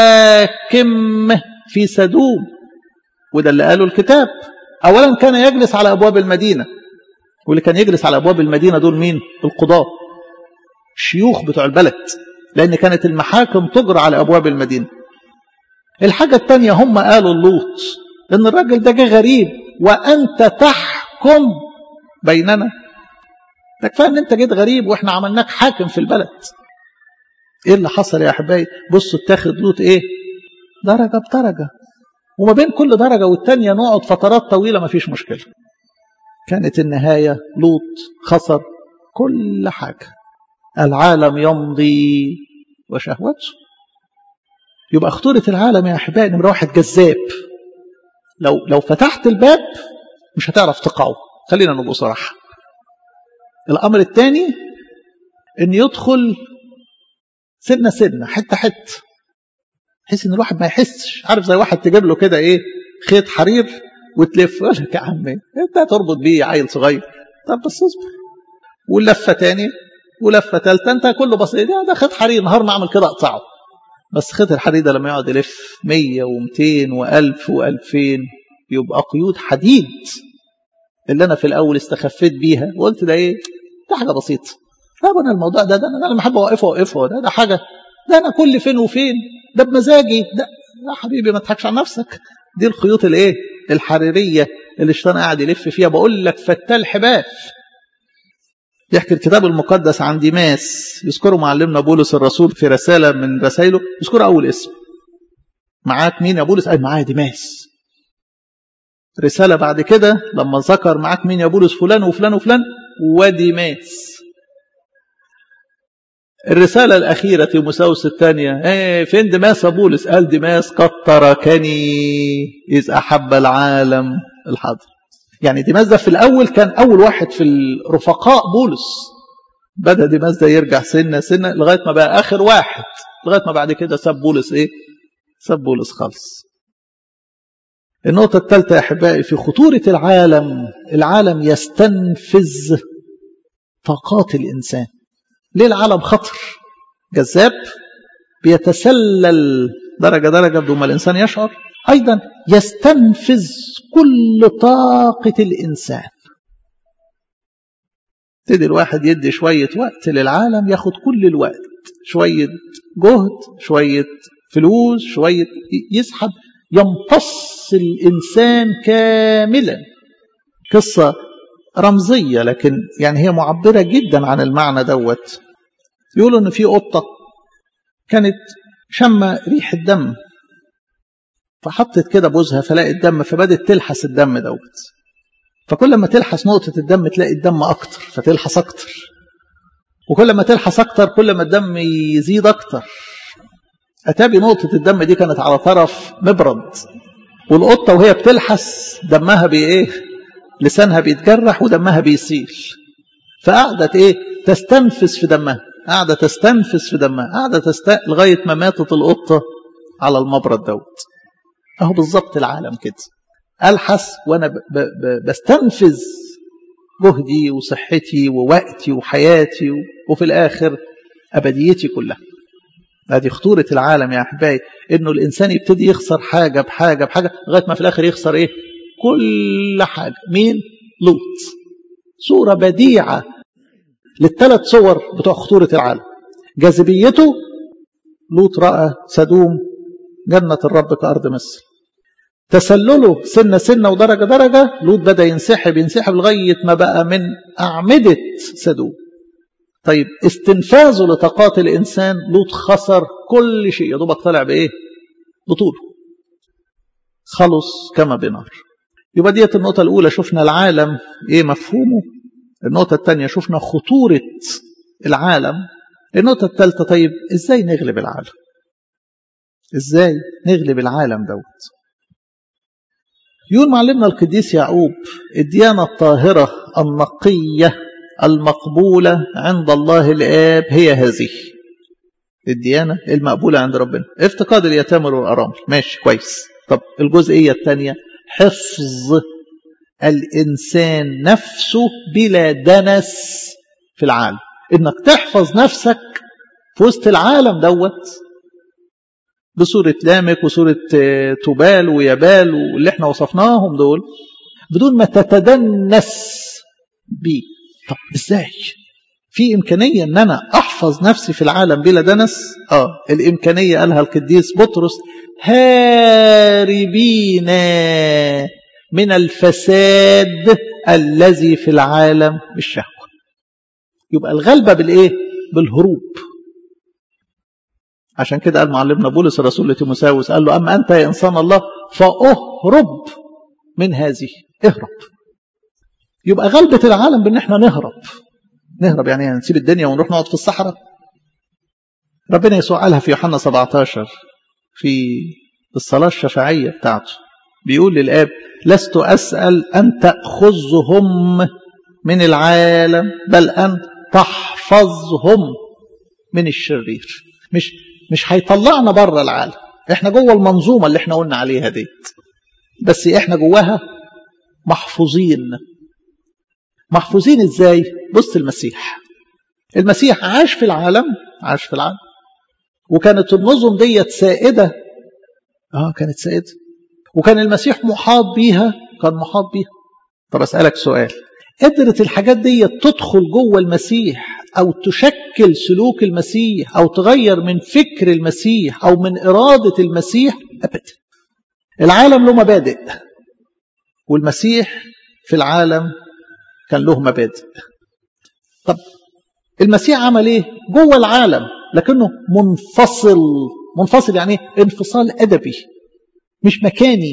A: حاكم في سدوم وده اللي قاله الكتاب أولا كان يجلس على أبواب المدينة واللي كان يجلس على أبواب المدينة دول مين القضاة الشيوخ بتوع البلد لأن كانت المحاكم تجرى على أبواب المدينة الحاجة الثانية هم قالوا اللوط إن الراجل ده جه غريب وأنت تحكم بيننا ده كفايه ان انت جيت غريب واحنا عملناك حاكم في البلد ايه اللي حصل يا احبائي بصوا اتاخد لوط ايه درجه بدرجه وما بين كل درجه والتانيه نقعد فترات طويله ما فيش مشكله كانت النهايه لوط خسر كل حاجه العالم يمضي وشهوته يبقى خطوره العالم يا احبائي نمره واحد جذاب لو لو فتحت الباب مش هتعرف تقعه خلينا نبقى صراحه الأمر الثاني أن يدخل سنة سنة حتة حتة بحيث أن الواحد ما يحسش عارف زي واحد تجيب له كده إيه خيط حرير وتلف يقول لك يا عمي أنت هتربط بيه عيل صغير طب بس اصبر ولفة تاني ولفة تالتة أنت كله بسيط ده, ده خيط حرير نهار ما أعمل كده أقطعه بس خيط الحرير ده لما يقعد يلف 100 و200 و1000 و2000 يبقى قيود حديد اللي انا في الاول استخفيت بيها وقلت ده ايه ده حاجه بسيطه طب انا الموضوع ده ده انا لما احب اوقفه اوقفه ده ده حاجه ده انا كل فين وفين ده بمزاجي ده يا حبيبي ما تضحكش على نفسك دي الخيوط الايه الحريريه اللي الشيطان قاعد يلف فيها بقول لك فتال حبال يحكي الكتاب المقدس عن ديماس يذكره معلمنا بولس الرسول في رساله من رسائله يذكر اول اسم معاك مين يا بولس قال معايا ديماس رسالة بعد كده لما ذكر معاك مين يا بولس فلان وفلان وفلان وديماس الرسالة الأخيرة تيموساوس الثانية ايه فين ديماس يا بولس قال ديماس قد تركني إذ أحب العالم الحاضر يعني ديماس ده في الأول كان أول واحد في الرفقاء بولس بدأ ديماس ده يرجع سنة سنة لغاية ما بقى آخر واحد لغاية ما بعد كده ساب بولس إيه ساب بولس خالص النقطة الثالثة يا أحبائي في خطورة العالم العالم يستنفذ طاقات الإنسان ليه العالم خطر جذاب بيتسلل درجة درجة بدون ما الإنسان يشعر أيضا يستنفذ كل طاقة الإنسان تدي الواحد يدي شوية وقت للعالم ياخد كل الوقت شوية جهد شوية فلوس شوية يسحب يمتص الإنسان كاملا قصة رمزية لكن يعني هي معبرة جدا عن المعنى دوت يقولوا إن في قطة كانت شم ريح الدم فحطت كده بوزها فلاقي الدم فبدت تلحس الدم دوت فكل ما تلحس نقطة الدم تلاقي الدم أكتر فتلحس أكتر وكل ما تلحس أكتر كل ما الدم يزيد أكتر أتابي نقطة الدم دي كانت على طرف مبرد والقطة وهي بتلحس دمها بإيه لسانها بيتجرح ودمها بيسيل فقعدت إيه تستنفذ في دمها قاعدة تستنفذ في دمها قاعدة تست... لغاية ما ماتت القطة على المبرد دوت أهو بالظبط العالم كده ألحس وأنا ب... ب... بستنفذ جهدي وصحتي ووقتي وحياتي و... وفي الآخر أبديتي كلها هذه خطورة العالم يا أحبائي إنه الإنسان يبتدي يخسر حاجة بحاجة بحاجة لغاية ما في الآخر يخسر إيه؟ كل حاجة مين؟ لوط صورة بديعة للثلاث صور بتوع خطورة العالم جاذبيته لوط رأى سدوم جنة الرب كأرض مصر تسلله سنة سنة ودرجة درجة لوط بدأ ينسحب ينسحب لغاية ما بقى من أعمدة سدوم طيب استنفاذه لطاقات الإنسان لوط خسر كل شيء يا دوبك طلع بإيه بطوله خلص كما بنار يبقى ديت النقطة الأولى شفنا العالم إيه مفهومه النقطة الثانية شفنا خطورة العالم النقطة الثالثة طيب إزاي نغلب العالم إزاي نغلب العالم دوت يقول معلمنا القديس يعقوب الديانة الطاهرة النقية المقبولة عند الله الآب هي هذه الديانة المقبولة عند ربنا افتقاد اليتامى والأرامل ماشي كويس طب الجزئية الثانية حفظ الإنسان نفسه بلا دنس في العالم إنك تحفظ نفسك في وسط العالم دوت بصورة لامك وصورة تبال ويبال واللي احنا وصفناهم دول بدون ما تتدنس بيه طب ازاي في إمكانية أن أنا أحفظ نفسي في العالم بلا دنس آه الإمكانية قالها القديس بطرس هاربين من الفساد الذي في العالم بالشهوة يبقى الغلبة بالإيه بالهروب عشان كده قال معلمنا بولس الرسول لتيموساوس قال له أما أنت يا إنسان الله فأهرب من هذه اهرب يبقى غلبة العالم بأن احنا نهرب نهرب يعني نسيب الدنيا ونروح نقعد في الصحراء ربنا يسوع قالها في يوحنا 17 في الصلاة الشفاعية بتاعته بيقول للآب لست أسأل أن تأخذهم من العالم بل أن تحفظهم من الشرير مش مش هيطلعنا بره العالم احنا جوه المنظومة اللي احنا قلنا عليها دي بس احنا جواها محفوظين محفوظين ازاي بص المسيح المسيح عاش في العالم عاش في العالم وكانت النظم ديت سائدة اه كانت سائدة وكان المسيح محاط بيها كان محاط بيها طب اسألك سؤال قدرت الحاجات دي تدخل جوه المسيح او تشكل سلوك المسيح او تغير من فكر المسيح او من إرادة المسيح ابدا العالم له مبادئ والمسيح في العالم كان له مبادئ طب المسيح عمل ايه جوه العالم لكنه منفصل منفصل يعني ايه انفصال ادبي مش مكاني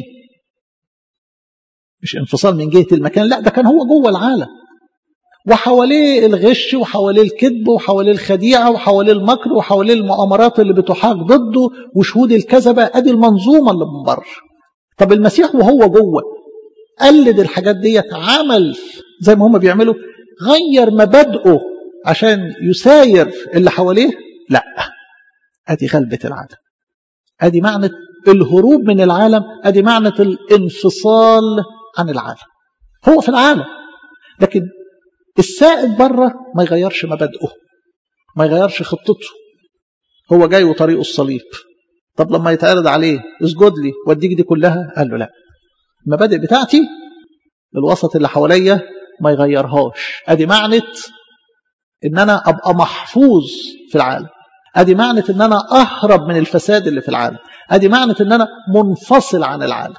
A: مش انفصال من جهه المكان لا ده كان هو جوه العالم وحواليه الغش وحواليه الكذب وحواليه الخديعه وحواليه المكر وحواليه المؤامرات اللي بتحاك ضده وشهود الكذبه ادي المنظومه اللي من بره طب المسيح وهو جوه قلد الحاجات ديت عمل زي ما هم بيعملوا غير مبادئه عشان يساير اللي حواليه لا ادي غلبة العالم ادي معنى الهروب من العالم ادي معنى الانفصال عن العالم هو في العالم لكن السائد بره ما يغيرش مبادئه ما يغيرش خطته هو جاي وطريقه الصليب طب لما يتعرض عليه اسجد لي واديك دي كلها قال له لا المبادئ بتاعتي الوسط اللي حواليا ما يغيرهاش ادي معنى ان انا ابقى محفوظ في العالم ادي معنى ان انا اهرب من الفساد اللي في العالم ادي معنى ان انا منفصل عن العالم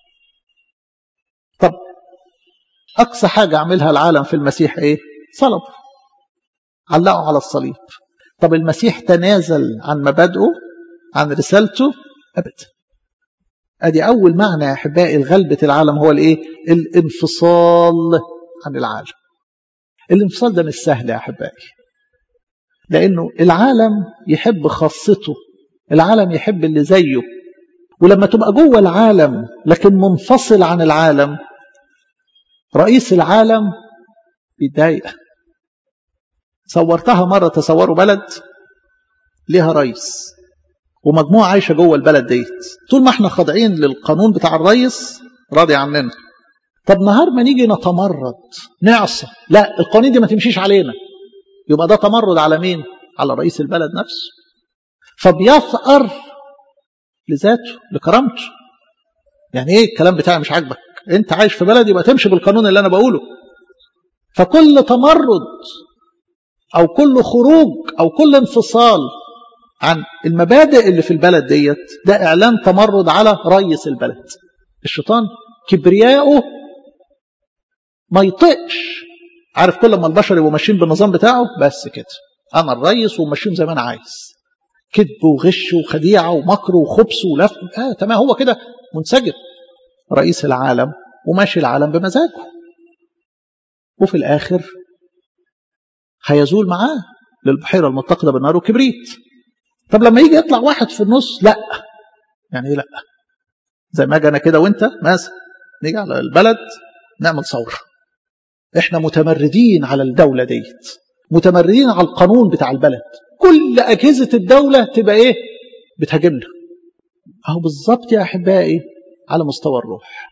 A: طب اقصى حاجه عملها العالم في المسيح ايه صلب علقوا على الصليب طب المسيح تنازل عن مبادئه عن رسالته ابدا ادي اول معنى يا احبائي الغلبة العالم هو الايه الانفصال عن العالم الانفصال ده مش سهل يا احبائي لانه العالم يحب خاصته العالم يحب اللي زيه ولما تبقى جوه العالم لكن منفصل عن العالم رئيس العالم بيتضايق صورتها مرة تصوروا بلد ليها رئيس ومجموعة عايشة جوه البلد ديت طول ما احنا خاضعين للقانون بتاع الرئيس راضي عننا طب نهار ما نيجي نتمرد نعصى لا القوانين دي ما تمشيش علينا يبقى ده تمرد على مين على رئيس البلد نفسه فبيثأر لذاته لكرامته يعني ايه الكلام بتاعي مش عاجبك انت عايش في بلد يبقى تمشي بالقانون اللي انا بقوله فكل تمرد او كل خروج او كل انفصال عن المبادئ اللي في البلد ديت ده اعلان تمرد على رئيس البلد الشيطان كبرياءه ما يطقش عارف كل ما البشر يبقوا ماشيين بالنظام بتاعه بس كده انا الرئيس وماشيهم زي ما انا عايز كذب وغش وخديعه ومكر وخبث ولف آه تمام هو كده منسجم رئيس العالم وماشي العالم بمزاجه وفي الاخر هيزول معاه للبحيره المتقده بالنار والكبريت طب لما يجي يطلع واحد في النص لا يعني ايه لا زي ما اجي انا كده وانت مثلا نيجي على البلد نعمل ثوره احنا متمردين على الدوله ديت متمردين على القانون بتاع البلد كل اجهزه الدوله تبقى ايه بتهاجمنا اهو بالظبط يا احبائي على مستوى الروح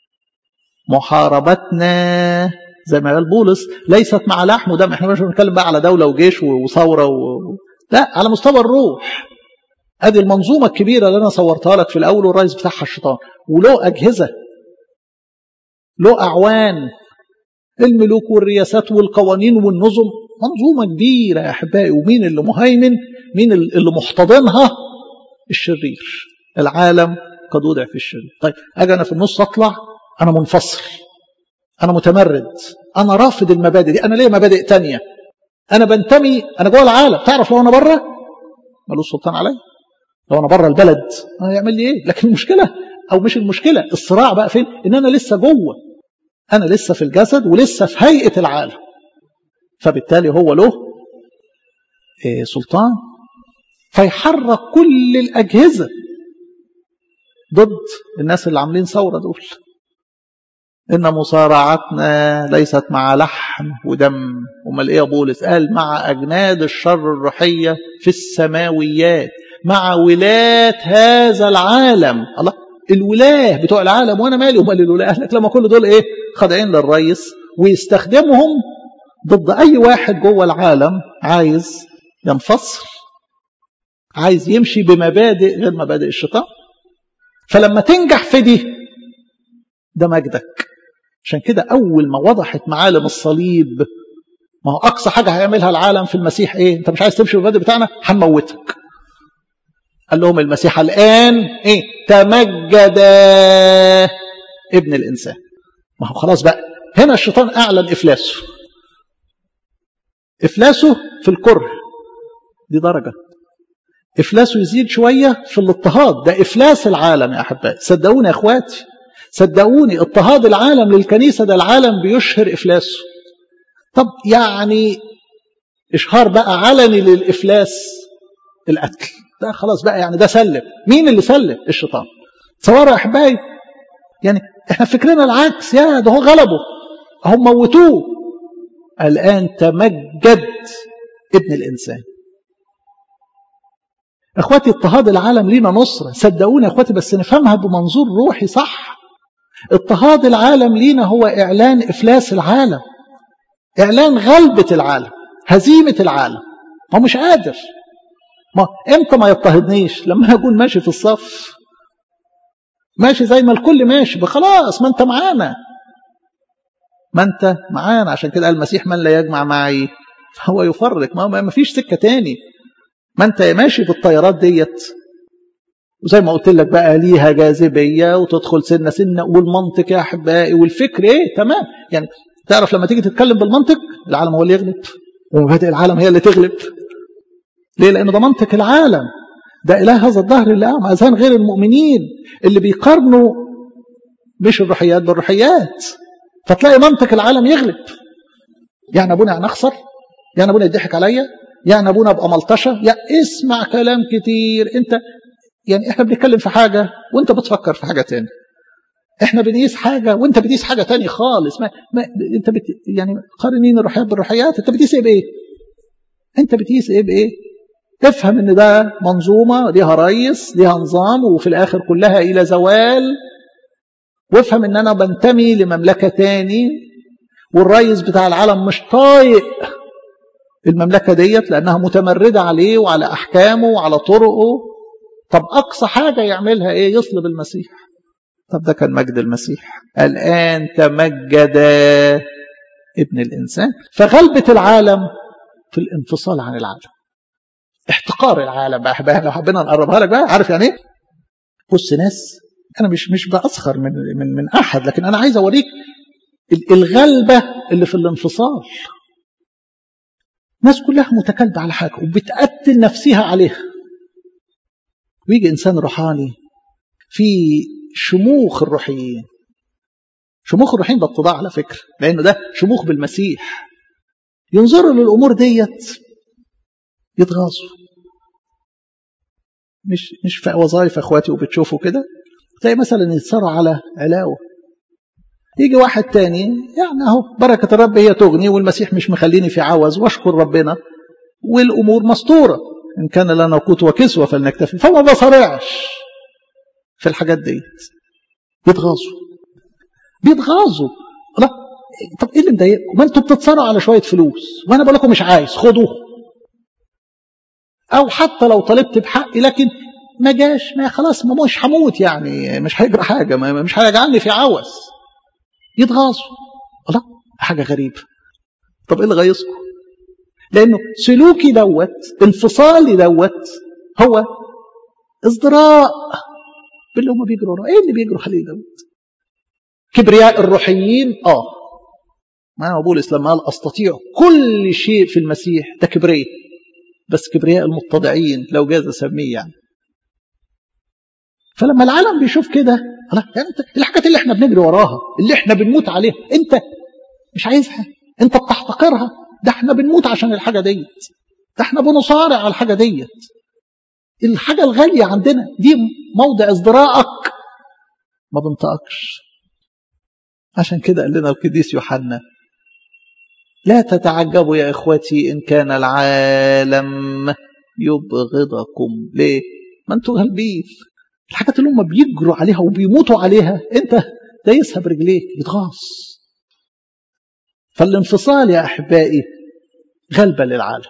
A: محاربتنا زي ما قال بولس ليست مع لحم ودم احنا مش بنتكلم بقى على دوله وجيش وثوره و... لا على مستوى الروح ادي المنظومه الكبيره اللي انا صورتها لك في الاول والرئيس بتاعها الشيطان وله اجهزه له اعوان الملوك والرياسات والقوانين والنظم منظومه كبيره يا احبائي ومين اللي مهيمن مين اللي محتضنها الشرير العالم قد وضع في الشرير طيب اجي انا في النص اطلع انا منفصل انا متمرد انا رافض المبادئ دي انا ليه مبادئ تانية انا بنتمي انا جوه العالم تعرف لو انا بره ملوش سلطان عليا لو انا بره البلد هيعمل لي ايه لكن المشكله او مش المشكله الصراع بقى فين ان انا لسه جوه انا لسه في الجسد ولسه في هيئه العالم فبالتالي هو له إيه سلطان فيحرك كل الاجهزه ضد الناس اللي عاملين ثوره دول إن مصارعتنا ليست مع لحم ودم أمال إيه يا بولس قال مع أجناد الشر الروحية في السماويات مع ولاة هذا العالم الله الولاه بتوع العالم وانا مالي ومال الولاه قال لك لما كل دول ايه خاضعين للرئيس ويستخدمهم ضد اي واحد جوه العالم عايز ينفصل عايز يمشي بمبادئ غير مبادئ الشيطان فلما تنجح في دي ده مجدك عشان كده أول ما وضحت معالم الصليب ما هو أقصى حاجة هيعملها العالم في المسيح إيه أنت مش عايز تمشي بالمبادئ بتاعنا هنموتك قال لهم المسيح الآن إيه تمجد ابن الإنسان ما هو خلاص بقى هنا الشيطان أعلن إفلاسه إفلاسه في الكره دي درجة إفلاسه يزيد شوية في الاضطهاد ده إفلاس العالم يا أحبائي صدقوني يا أخواتي صدقوني اضطهاد العالم للكنيسة ده العالم بيشهر إفلاسه طب يعني إشهار بقى علني للإفلاس القتل ده خلاص بقى يعني ده سلم مين اللي سلم الشيطان تصوروا يا أحبائي يعني احنا فكرنا العكس يا ده هو غلبه هم موتوه الآن تمجد ابن الإنسان اخواتي اضطهاد العالم لينا نصرة صدقوني يا اخواتي بس نفهمها بمنظور روحي صح اضطهاد العالم لينا هو اعلان افلاس العالم اعلان غلبة العالم هزيمة العالم هو مش قادر ما امتى ما يضطهدنيش لما اكون ماشي في الصف ماشي زي ما الكل ماشي خلاص ما انت معانا ما انت معانا عشان كده قال المسيح من لا يجمع معي فهو يفرق ما, ما فيش سكه تاني ما انت ماشي بالطيارات ديت وزي ما قلت لك بقى ليها جاذبيه وتدخل سنه سنه والمنطق يا احبائي والفكر ايه تمام يعني تعرف لما تيجي تتكلم بالمنطق العالم هو اللي يغلب ومبادئ العالم هي اللي تغلب ليه لان ده منطق العالم ده اله هذا الظهر اللي قام اذهان غير المؤمنين اللي بيقارنوا مش الروحيات بالروحيات فتلاقي منطق العالم يغلب يعني ابونا يعني اخسر يعني ابونا يضحك عليا يعني ابونا ابقى ملطشه يعني اسمع كلام كتير انت يعني احنا بنتكلم في حاجه وانت بتفكر في حاجه تاني احنا بنقيس حاجه وانت بتقيس حاجه تاني خالص ما, ما انت بت يعني قارنين الروحيات بالروحيات انت بتقيس ايه بايه انت بتقيس ايه بايه افهم ان ده منظومه ليها رئيس ليها نظام وفي الاخر كلها الى زوال وافهم ان انا بنتمي لمملكه تاني والرئيس بتاع العالم مش طايق المملكه ديت لانها متمرده عليه وعلى احكامه وعلى طرقه طب اقصى حاجه يعملها ايه يصلب المسيح طب ده كان مجد المسيح الان تمجد ابن الانسان فغلبه العالم في الانفصال عن العالم احتقار العالم بقى, بقى لو حبينا نقربها لك بقى عارف يعني ايه بص ناس انا مش مش باسخر من من من احد لكن انا عايز اوريك الغلبه اللي في الانفصال ناس كلها متكلبه على حاجه وبتقتل نفسها عليها ويجي انسان روحاني في شموخ الروحيين شموخ الروحيين ده اتضاع على فكره لانه ده شموخ بالمسيح ينظروا للامور ديت يتغاظوا مش مش في وظائف اخواتي وبتشوفوا كده تلاقي مثلا يتصاروا على علاوه يجي واحد تاني يعني اهو بركه الرب هي تغني والمسيح مش مخليني في عوز واشكر ربنا والامور مستوره ان كان لنا قوت وكسوه فلنكتفي فما بصارعش في الحاجات ديت بيتغاظوا بيتغاظوا لا طب ايه اللي مضايقكم؟ ما انتوا بتتصارعوا على شويه فلوس وانا بقول لكم مش عايز خدوه او حتى لو طلبت بحقي لكن ما جاش ما خلاص ما مش هموت يعني مش هيجرى حاجه ما مش هيجعلني في عوز يتغاظوا الله حاجه غريبه طب ايه اللي غيظكم لانه سلوكي دوت انفصالي دوت هو ازدراء باللي هم بيجروا وراه ايه اللي بيجروا عليه دوت كبرياء الروحيين اه ما بولس لما قال استطيع كل شيء في المسيح ده كبرياء بس كبرياء المتضعين لو جاز اسميه يعني فلما العالم بيشوف كده يعني انت الحاجات اللي احنا بنجري وراها اللي احنا بنموت عليها انت مش عايزها انت بتحتقرها ده احنا بنموت عشان الحاجه ديت ده احنا بنصارع على الحاجه ديت الحاجه الغاليه عندنا دي موضع ازدراءك ما بنطقكش عشان كده قال لنا القديس يوحنا لا تتعجبوا يا اخوتي ان كان العالم يبغضكم ليه ما انتوا غالبين الحاجات اللي هم بيجروا عليها وبيموتوا عليها انت دايسها برجليك يتغاص فالانفصال يا احبائي غلبه للعالم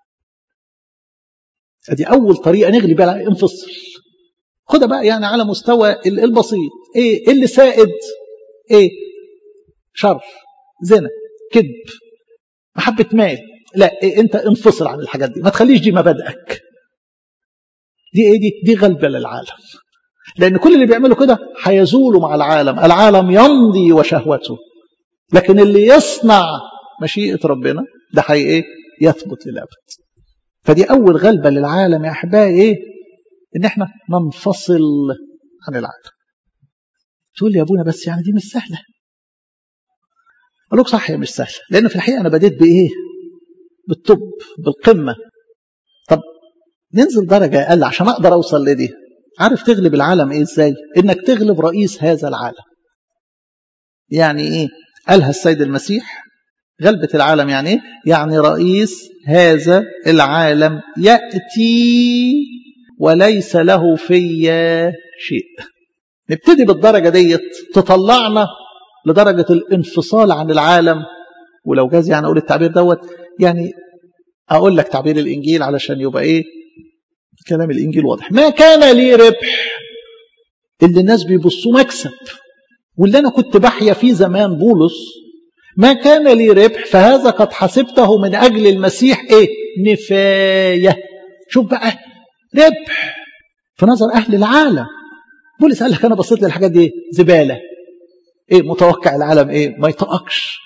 A: ادي اول طريقه نغلب بها انفصل خدها بقى يعني على مستوى البسيط ايه اللي سائد ايه شر زنا كذب محبه مال لا إيه انت انفصل عن الحاجات دي ما تخليش دي مبادئك دي ايه دي دي غلبه للعالم لان كل اللي بيعملوا كده هيزولوا مع العالم العالم يمضي وشهوته لكن اللي يصنع مشيئه ربنا ده حي ايه يثبت للابد فدي اول غلبه للعالم يا احبائي ايه ان احنا ننفصل عن العالم تقول لي يا ابونا بس يعني دي مش سهله اقول لك صح هي مش سهله لان في الحقيقه انا بديت بايه بالطب بالقمه طب ننزل درجه اقل عشان اقدر اوصل لدي عارف تغلب العالم ايه ازاي انك تغلب رئيس هذا العالم يعني ايه قالها السيد المسيح غلبة العالم يعني ايه يعني رئيس هذا العالم يأتي وليس له في شيء نبتدي بالدرجة ديت تطلعنا لدرجة الانفصال عن العالم ولو جاز يعني أقول التعبير دوت يعني أقول لك تعبير الإنجيل علشان يبقى إيه كلام الإنجيل واضح ما كان لي ربح اللي الناس بيبصوا مكسب واللي أنا كنت بحيا فيه زمان بولس ما كان لي ربح فهذا قد حسبته من أجل المسيح إيه نفاية شوف بقى ربح في نظر أهل العالم بولس قال لك أنا بصيت للحاجات دي زبالة إيه متوقع العالم إيه ما يطقكش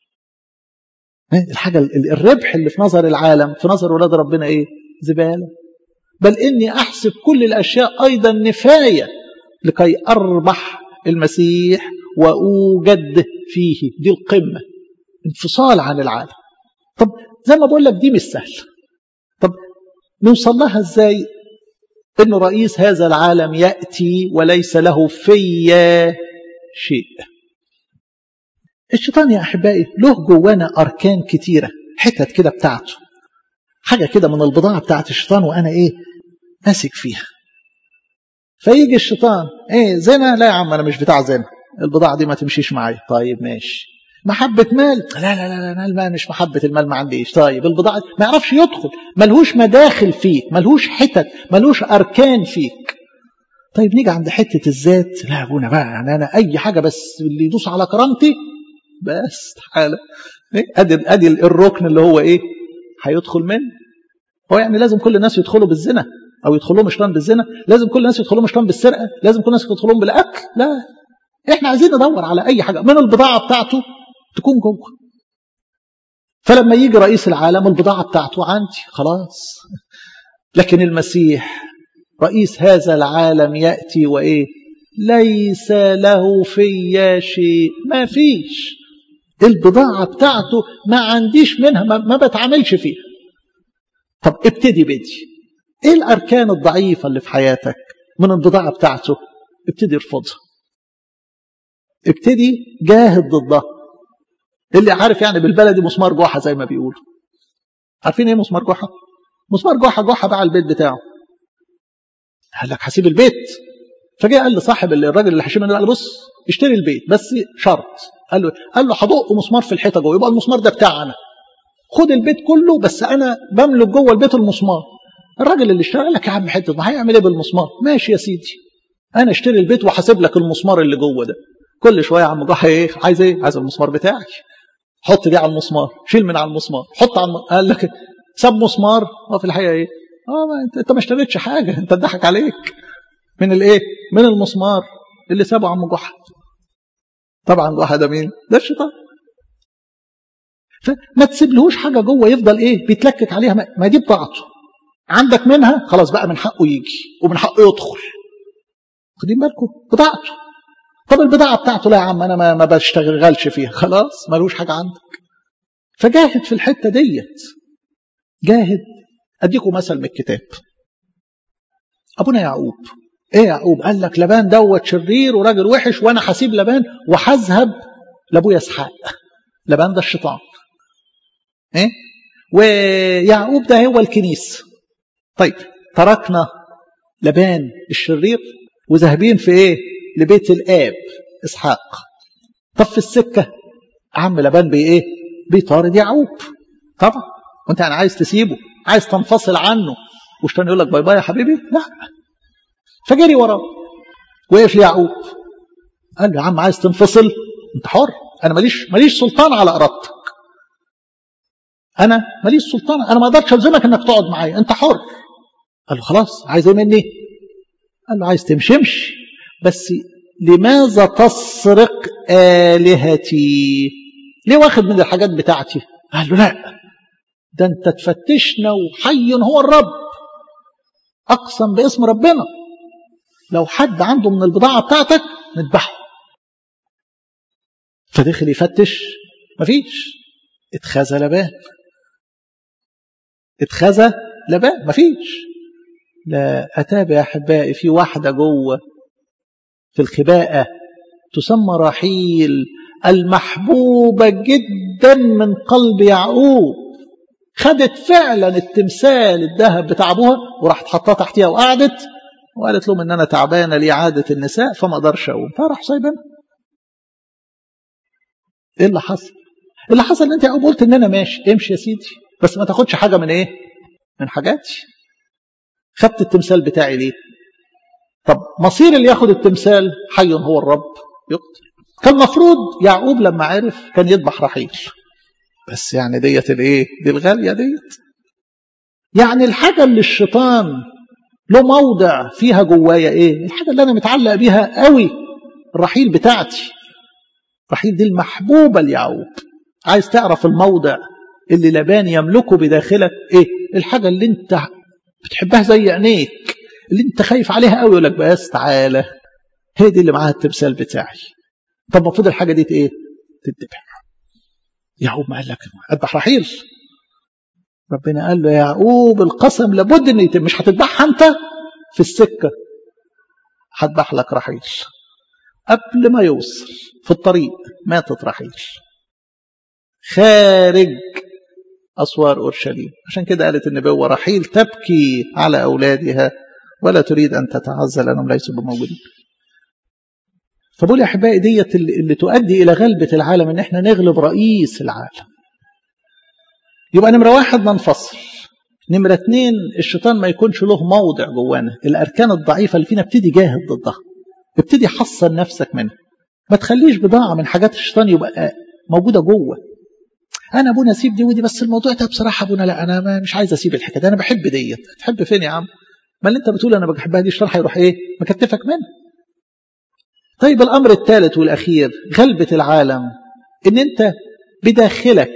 A: الحاجة الربح اللي في نظر العالم في نظر ولاد ربنا إيه زبالة بل إني أحسب كل الأشياء أيضا نفاية لكي أربح المسيح وأوجد فيه دي القمة انفصال عن العالم طب زي ما بقول لك دي مش سهل طب نوصل لها ازاي ان رئيس هذا العالم يأتي وليس له في شيء الشيطان يا أحبائي له جوانا أركان كتيرة حتت كده بتاعته حاجة كده من البضاعة بتاعت الشيطان وأنا إيه ماسك فيها فيجي الشيطان ايه زنا لا يا عم انا مش بتاع زنا البضاعه دي ما تمشيش معايا طيب ماشي محبة مال لا لا لا لا المال مش محبة المال ما عنديش طيب البضاعة ما يعرفش يدخل ملهوش مداخل فيك ملهوش حتت ملهوش أركان فيك طيب نيجي عند حتة الذات لا ابونا بقى يعني أنا أي حاجة بس اللي يدوس على كرامتي بس تعالى أدي أدي الركن اللي هو إيه هيدخل منه هو يعني لازم كل الناس يدخلوا بالزنا او يدخلهم شيطان بالزنا لازم كل الناس يدخلهم شيطان بالسرقه لازم كل الناس يدخلهم بالاكل لا احنا عايزين ندور على اي حاجه من البضاعه بتاعته تكون جوه فلما يجي رئيس العالم البضاعه بتاعته عندي خلاص لكن المسيح رئيس هذا العالم ياتي وايه ليس له في شيء ما فيش البضاعه بتاعته ما عنديش منها ما, ما بتعاملش فيها طب ابتدي بدي ايه الاركان الضعيفه اللي في حياتك من البضاعه بتاعته ابتدي ارفضها ابتدي جاهد ضدها اللي عارف يعني بالبلدي مسمار جحا زي ما بيقولوا عارفين ايه مسمار جحا مسمار جحا جحا باع البيت بتاعه قال لك هسيب البيت فجاء قال لصاحب الراجل اللي هيشيل منه قال بص اشتري البيت بس شرط قال له قال له هدق مسمار في الحيطه جوه يبقى المسمار ده بتاعنا خد البيت كله بس انا بملك جوه البيت المسمار الراجل اللي اشترى لك يا عم حته ما هيعمل ايه بالمسمار ماشي يا سيدي انا اشتري البيت وحاسب لك المسمار اللي جوه ده كل شويه يا عم جحا ايه عايز ايه عايز المسمار بتاعي حط دي على المسمار شيل من على المسمار حط على الم... قال لك ساب مسمار هو في الحقيقه ايه اه ما انت, انت ما اشتريتش حاجه انت اتضحك عليك من الايه من المسمار اللي سابه عم جحا طبعا جحا ده مين ده الشيطان فما تسيبلهوش حاجه جوه يفضل ايه بيتلكك عليها ما دي بضاعته عندك منها خلاص بقى من حقه يجي ومن حقه يدخل واخدين بالكم بضاعته طب البضاعه بتاعته لا يا عم انا ما, ما بشتغلش فيها خلاص ملوش حاجه عندك فجاهد في الحته ديت جاهد اديكم مثل من الكتاب ابونا يعقوب ايه يعقوب قال لك لبان دوت شرير وراجل وحش وانا هسيب لبان وهذهب لابويا اسحاق لبان ده الشيطان ايه ويعقوب ده هو الكنيسه طيب تركنا لبان الشرير وذاهبين في ايه لبيت الاب اسحاق طب في السكه عم لبان بي ايه بيطارد يعقوب طبعا وانت يعني عايز تسيبه عايز تنفصل عنه والشيطان يقول لك باي باي يا حبيبي لا فجري وراه وقف ليعقوب قال له يا عم عايز تنفصل انت حر انا ماليش ماليش سلطان على ارادتك انا ماليش سلطان انا ما اقدرش الزمك انك تقعد معايا انت حر قال له خلاص عايز ايه مني قال له عايز تمشي امشي بس لماذا تسرق آلهتي ليه واخد من الحاجات بتاعتي قال له لا ده انت تفتشنا وحي هو الرب اقسم باسم ربنا لو حد عنده من البضاعة بتاعتك نذبحه فدخل يفتش مفيش اتخذ لبان اتخذ لبان مفيش لا أتابع يا أحبائي في واحدة جوه في الخباءة تسمى رحيل المحبوبة جدا من قلب يعقوب خدت فعلا التمثال الذهب بتاع ابوها وراحت حطاه تحتيها وقعدت وقالت لهم ان انا تعبانه لإعادة النساء فما اقدرش اقوم فراح سايبنا ايه اللي حصل؟ اللي حصل ان انت يا قلت ان انا ماشي امشي يا سيدي بس ما تاخدش حاجه من ايه؟ من حاجاتي خدت التمثال بتاعي ليه؟ طب مصير اللي ياخد التمثال حي هو الرب يقتل كان المفروض يعقوب لما عرف كان يذبح رحيل بس يعني ديت الايه دي الغاليه ديت يعني الحاجه اللي الشيطان له موضع فيها جوايا ايه الحاجه اللي انا متعلق بيها قوي الرحيل بتاعتي رحيل دي المحبوبه ليعقوب عايز تعرف الموضع اللي لبان يملكه بداخلك ايه الحاجه اللي انت بتحبها زي عينيك اللي انت خايف عليها قوي يقول لك بس تعالى هي دي اللي معاها التمثال بتاعي طب المفروض الحاجه دي ايه تتذبح يعقوب ما قال لك اذبح رحيل ربنا قال له يا يعقوب القسم لابد ان يتم مش هتذبحها انت في السكه هذبح لك رحيل قبل ما يوصل في الطريق ماتت رحيل خارج أسوار أورشليم عشان كده قالت النبوة رحيل تبكي على أولادها ولا تريد أن تتعزى لأنهم ليسوا بموجودين فبقول يا أحبائي ديت اللي, اللي تؤدي إلى غلبة العالم إن إحنا نغلب رئيس العالم يبقى نمرة واحد ننفصل نمرة اتنين الشيطان ما يكونش له موضع جوانا الأركان الضعيفة اللي فينا ابتدي جاهد ضدها ابتدي حصن نفسك منها ما تخليش بضاعة من حاجات الشيطان يبقى موجودة جوه انا ابونا اسيب دي ودي بس الموضوع ده بصراحه ابونا لا انا ما مش عايز اسيب الحكايه دي انا بحب ديت تحب فين يا عم ما اللي انت بتقول انا بحبها دي الشيطان هيروح ايه مكتفك منها طيب الامر الثالث والاخير غلبه العالم ان انت بداخلك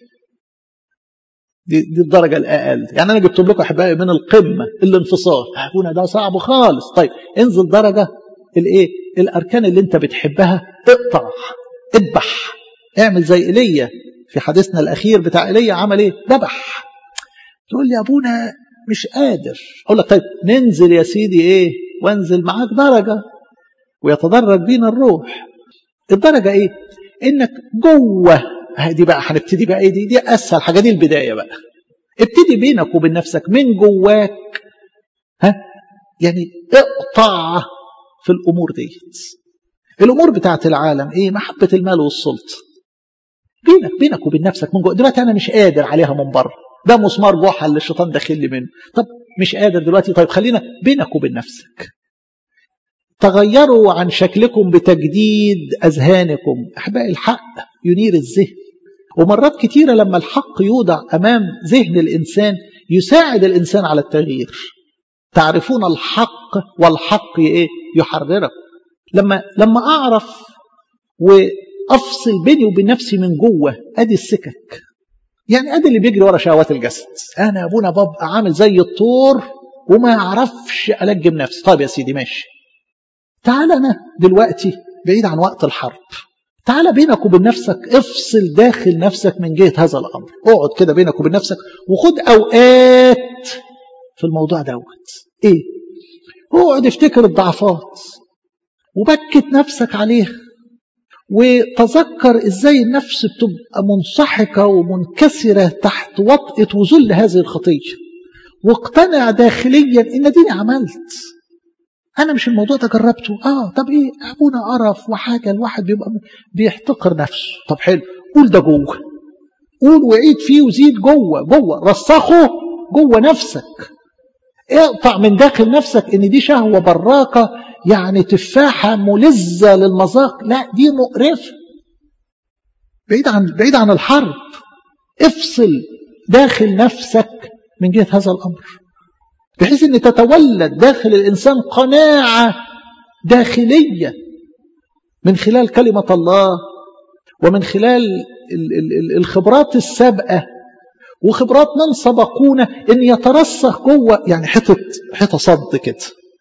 A: دي, دي الدرجة الأقل يعني أنا جبت لكم أحبائي من القمة الانفصال أبونا ده صعب خالص طيب انزل درجة الإيه الأركان اللي أنت بتحبها اقطع اذبح اعمل زي إيليا في حديثنا الأخير بتاع إيليا عمل إيه ذبح تقول لي أبونا مش قادر أقول لك طيب ننزل يا سيدي إيه وانزل معاك درجة ويتدرج بينا الروح الدرجة إيه إنك جوه دي بقى هنبتدي بقى ايه دي دي اسهل حاجه دي البدايه بقى ابتدي بينك وبين نفسك من جواك ها يعني اقطع في الامور ديت الامور بتاعت العالم ايه محبه المال والسلطه بينك بينك وبين نفسك من جوه دلوقتي انا مش قادر عليها من بره ده مسمار جحا اللي الشيطان داخل لي منه طب مش قادر دلوقتي طيب خلينا بينك وبين نفسك تغيروا عن شكلكم بتجديد اذهانكم احبائي الحق ينير الذهن ومرات كتيرة لما الحق يوضع أمام ذهن الإنسان يساعد الإنسان على التغيير تعرفون الحق والحق إيه يحررك لما لما أعرف وأفصل بيني وبين نفسي من جوه أدي السكك يعني أدي اللي بيجري ورا شهوات الجسد أنا يا أبونا ببقى عامل زي الطور وما أعرفش ألجم نفسي طيب يا سيدي ماشي تعال أنا دلوقتي بعيد عن وقت الحرب تعال بينك وبين نفسك افصل داخل نفسك من جهة هذا الأمر اقعد كده بينك وبين نفسك وخد أوقات في الموضوع دوت ايه اقعد افتكر الضعفات وبكت نفسك عليها وتذكر ازاي النفس بتبقى منسحقة ومنكسرة تحت وطئة وذل هذه الخطية واقتنع داخليا ان ديني عملت انا مش الموضوع ده جربته اه طب ايه ابونا قرف وحاجه الواحد بيبقى بيحتقر نفسه طب حلو قول ده جوه قول وعيد فيه وزيد جوه جوه رسخه جوه نفسك اقطع من داخل نفسك ان دي شهوه براقه يعني تفاحه ملذه للمذاق لا دي مقرفه بعيد عن بعيد عن الحرب افصل داخل نفسك من جهه هذا الامر بحيث ان تتولد داخل الانسان قناعه داخليه من خلال كلمه الله ومن خلال الخبرات السابقه وخبرات من سبقونا ان يترسخ جوه يعني حته حته صد كده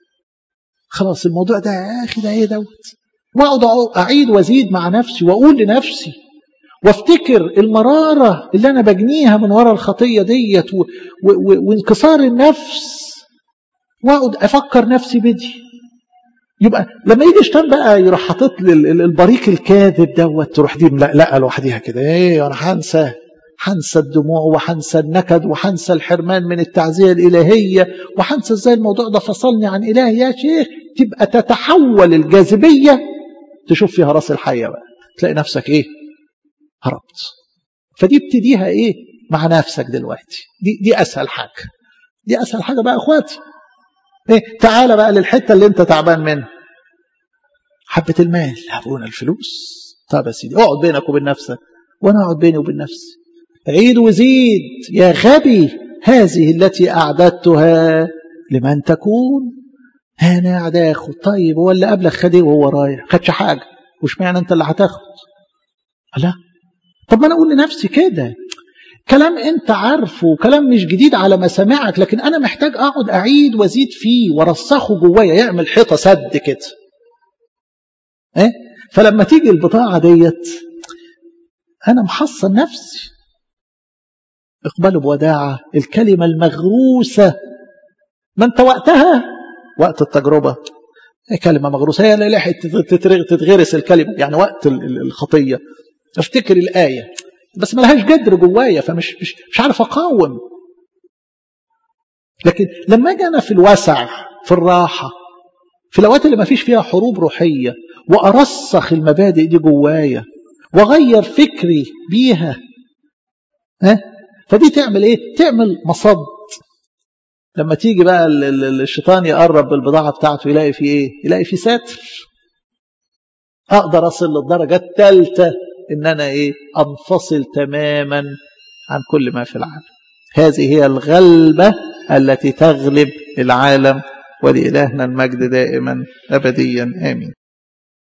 A: خلاص الموضوع ده يا اخي ده ايه دوت واقعد اعيد وازيد مع نفسي واقول لنفسي وافتكر المرارة اللي أنا بجنيها من وراء الخطية ديت و... و... وانكسار النفس واقعد أفكر نفسي بدي يبقى لما يجي الشيطان بقى يروح حاطط لي البريق الكاذب دوت تروح دي لا لا لوحديها كده ايه انا هنسى هنسى الدموع وهنسى النكد وهنسى الحرمان من التعزية الإلهية وهنسى ازاي الموضوع ده فصلني عن إله يا شيخ تبقى تتحول الجاذبية تشوف فيها راس الحية بقى تلاقي نفسك ايه هربت فدي ابتديها ايه مع نفسك دلوقتي دي دي اسهل حاجه دي اسهل حاجه بقى اخواتي ايه تعالى بقى للحته اللي انت تعبان منها حبه المال ابونا الفلوس طب يا سيدي اقعد بينك وبين نفسك وانا اقعد بيني وبين نفسي عيد وزيد يا غبي هذه التي اعددتها لمن تكون انا قاعد اخد طيب هو اللي قبلك خد ايه وهو رايح خدش حاجه وش معنى انت اللي هتاخد لا طب ما انا اقول لنفسي كده كلام انت عارفه كلام مش جديد على مسامعك لكن انا محتاج اقعد اعيد وازيد فيه وارسخه جوايا يعمل حيطه سد كده ايه فلما تيجي البضاعه ديت انا محصن نفسي اقبلوا بوداعه الكلمه المغروسه ما انت وقتها وقت التجربه كلمه مغروسه هي لحقت تتغرس الكلمه يعني وقت الخطيه افتكر الايه بس ملهاش جدر جوايا فمش مش, مش عارف اقاوم لكن لما اجي انا في الوسع في الراحه في الاوقات اللي ما فيش فيها حروب روحيه وارسخ المبادئ دي جوايا واغير فكري بيها ها فدي تعمل ايه تعمل مصد لما تيجي بقى الشيطان يقرب بالبضاعه بتاعته يلاقي فيه ايه يلاقي فيه ساتر اقدر اصل للدرجه الثالثه ان انا ايه انفصل تماما عن كل ما في العالم هذه هي الغلبه التي تغلب العالم ولإلهنا المجد دائما ابديا امين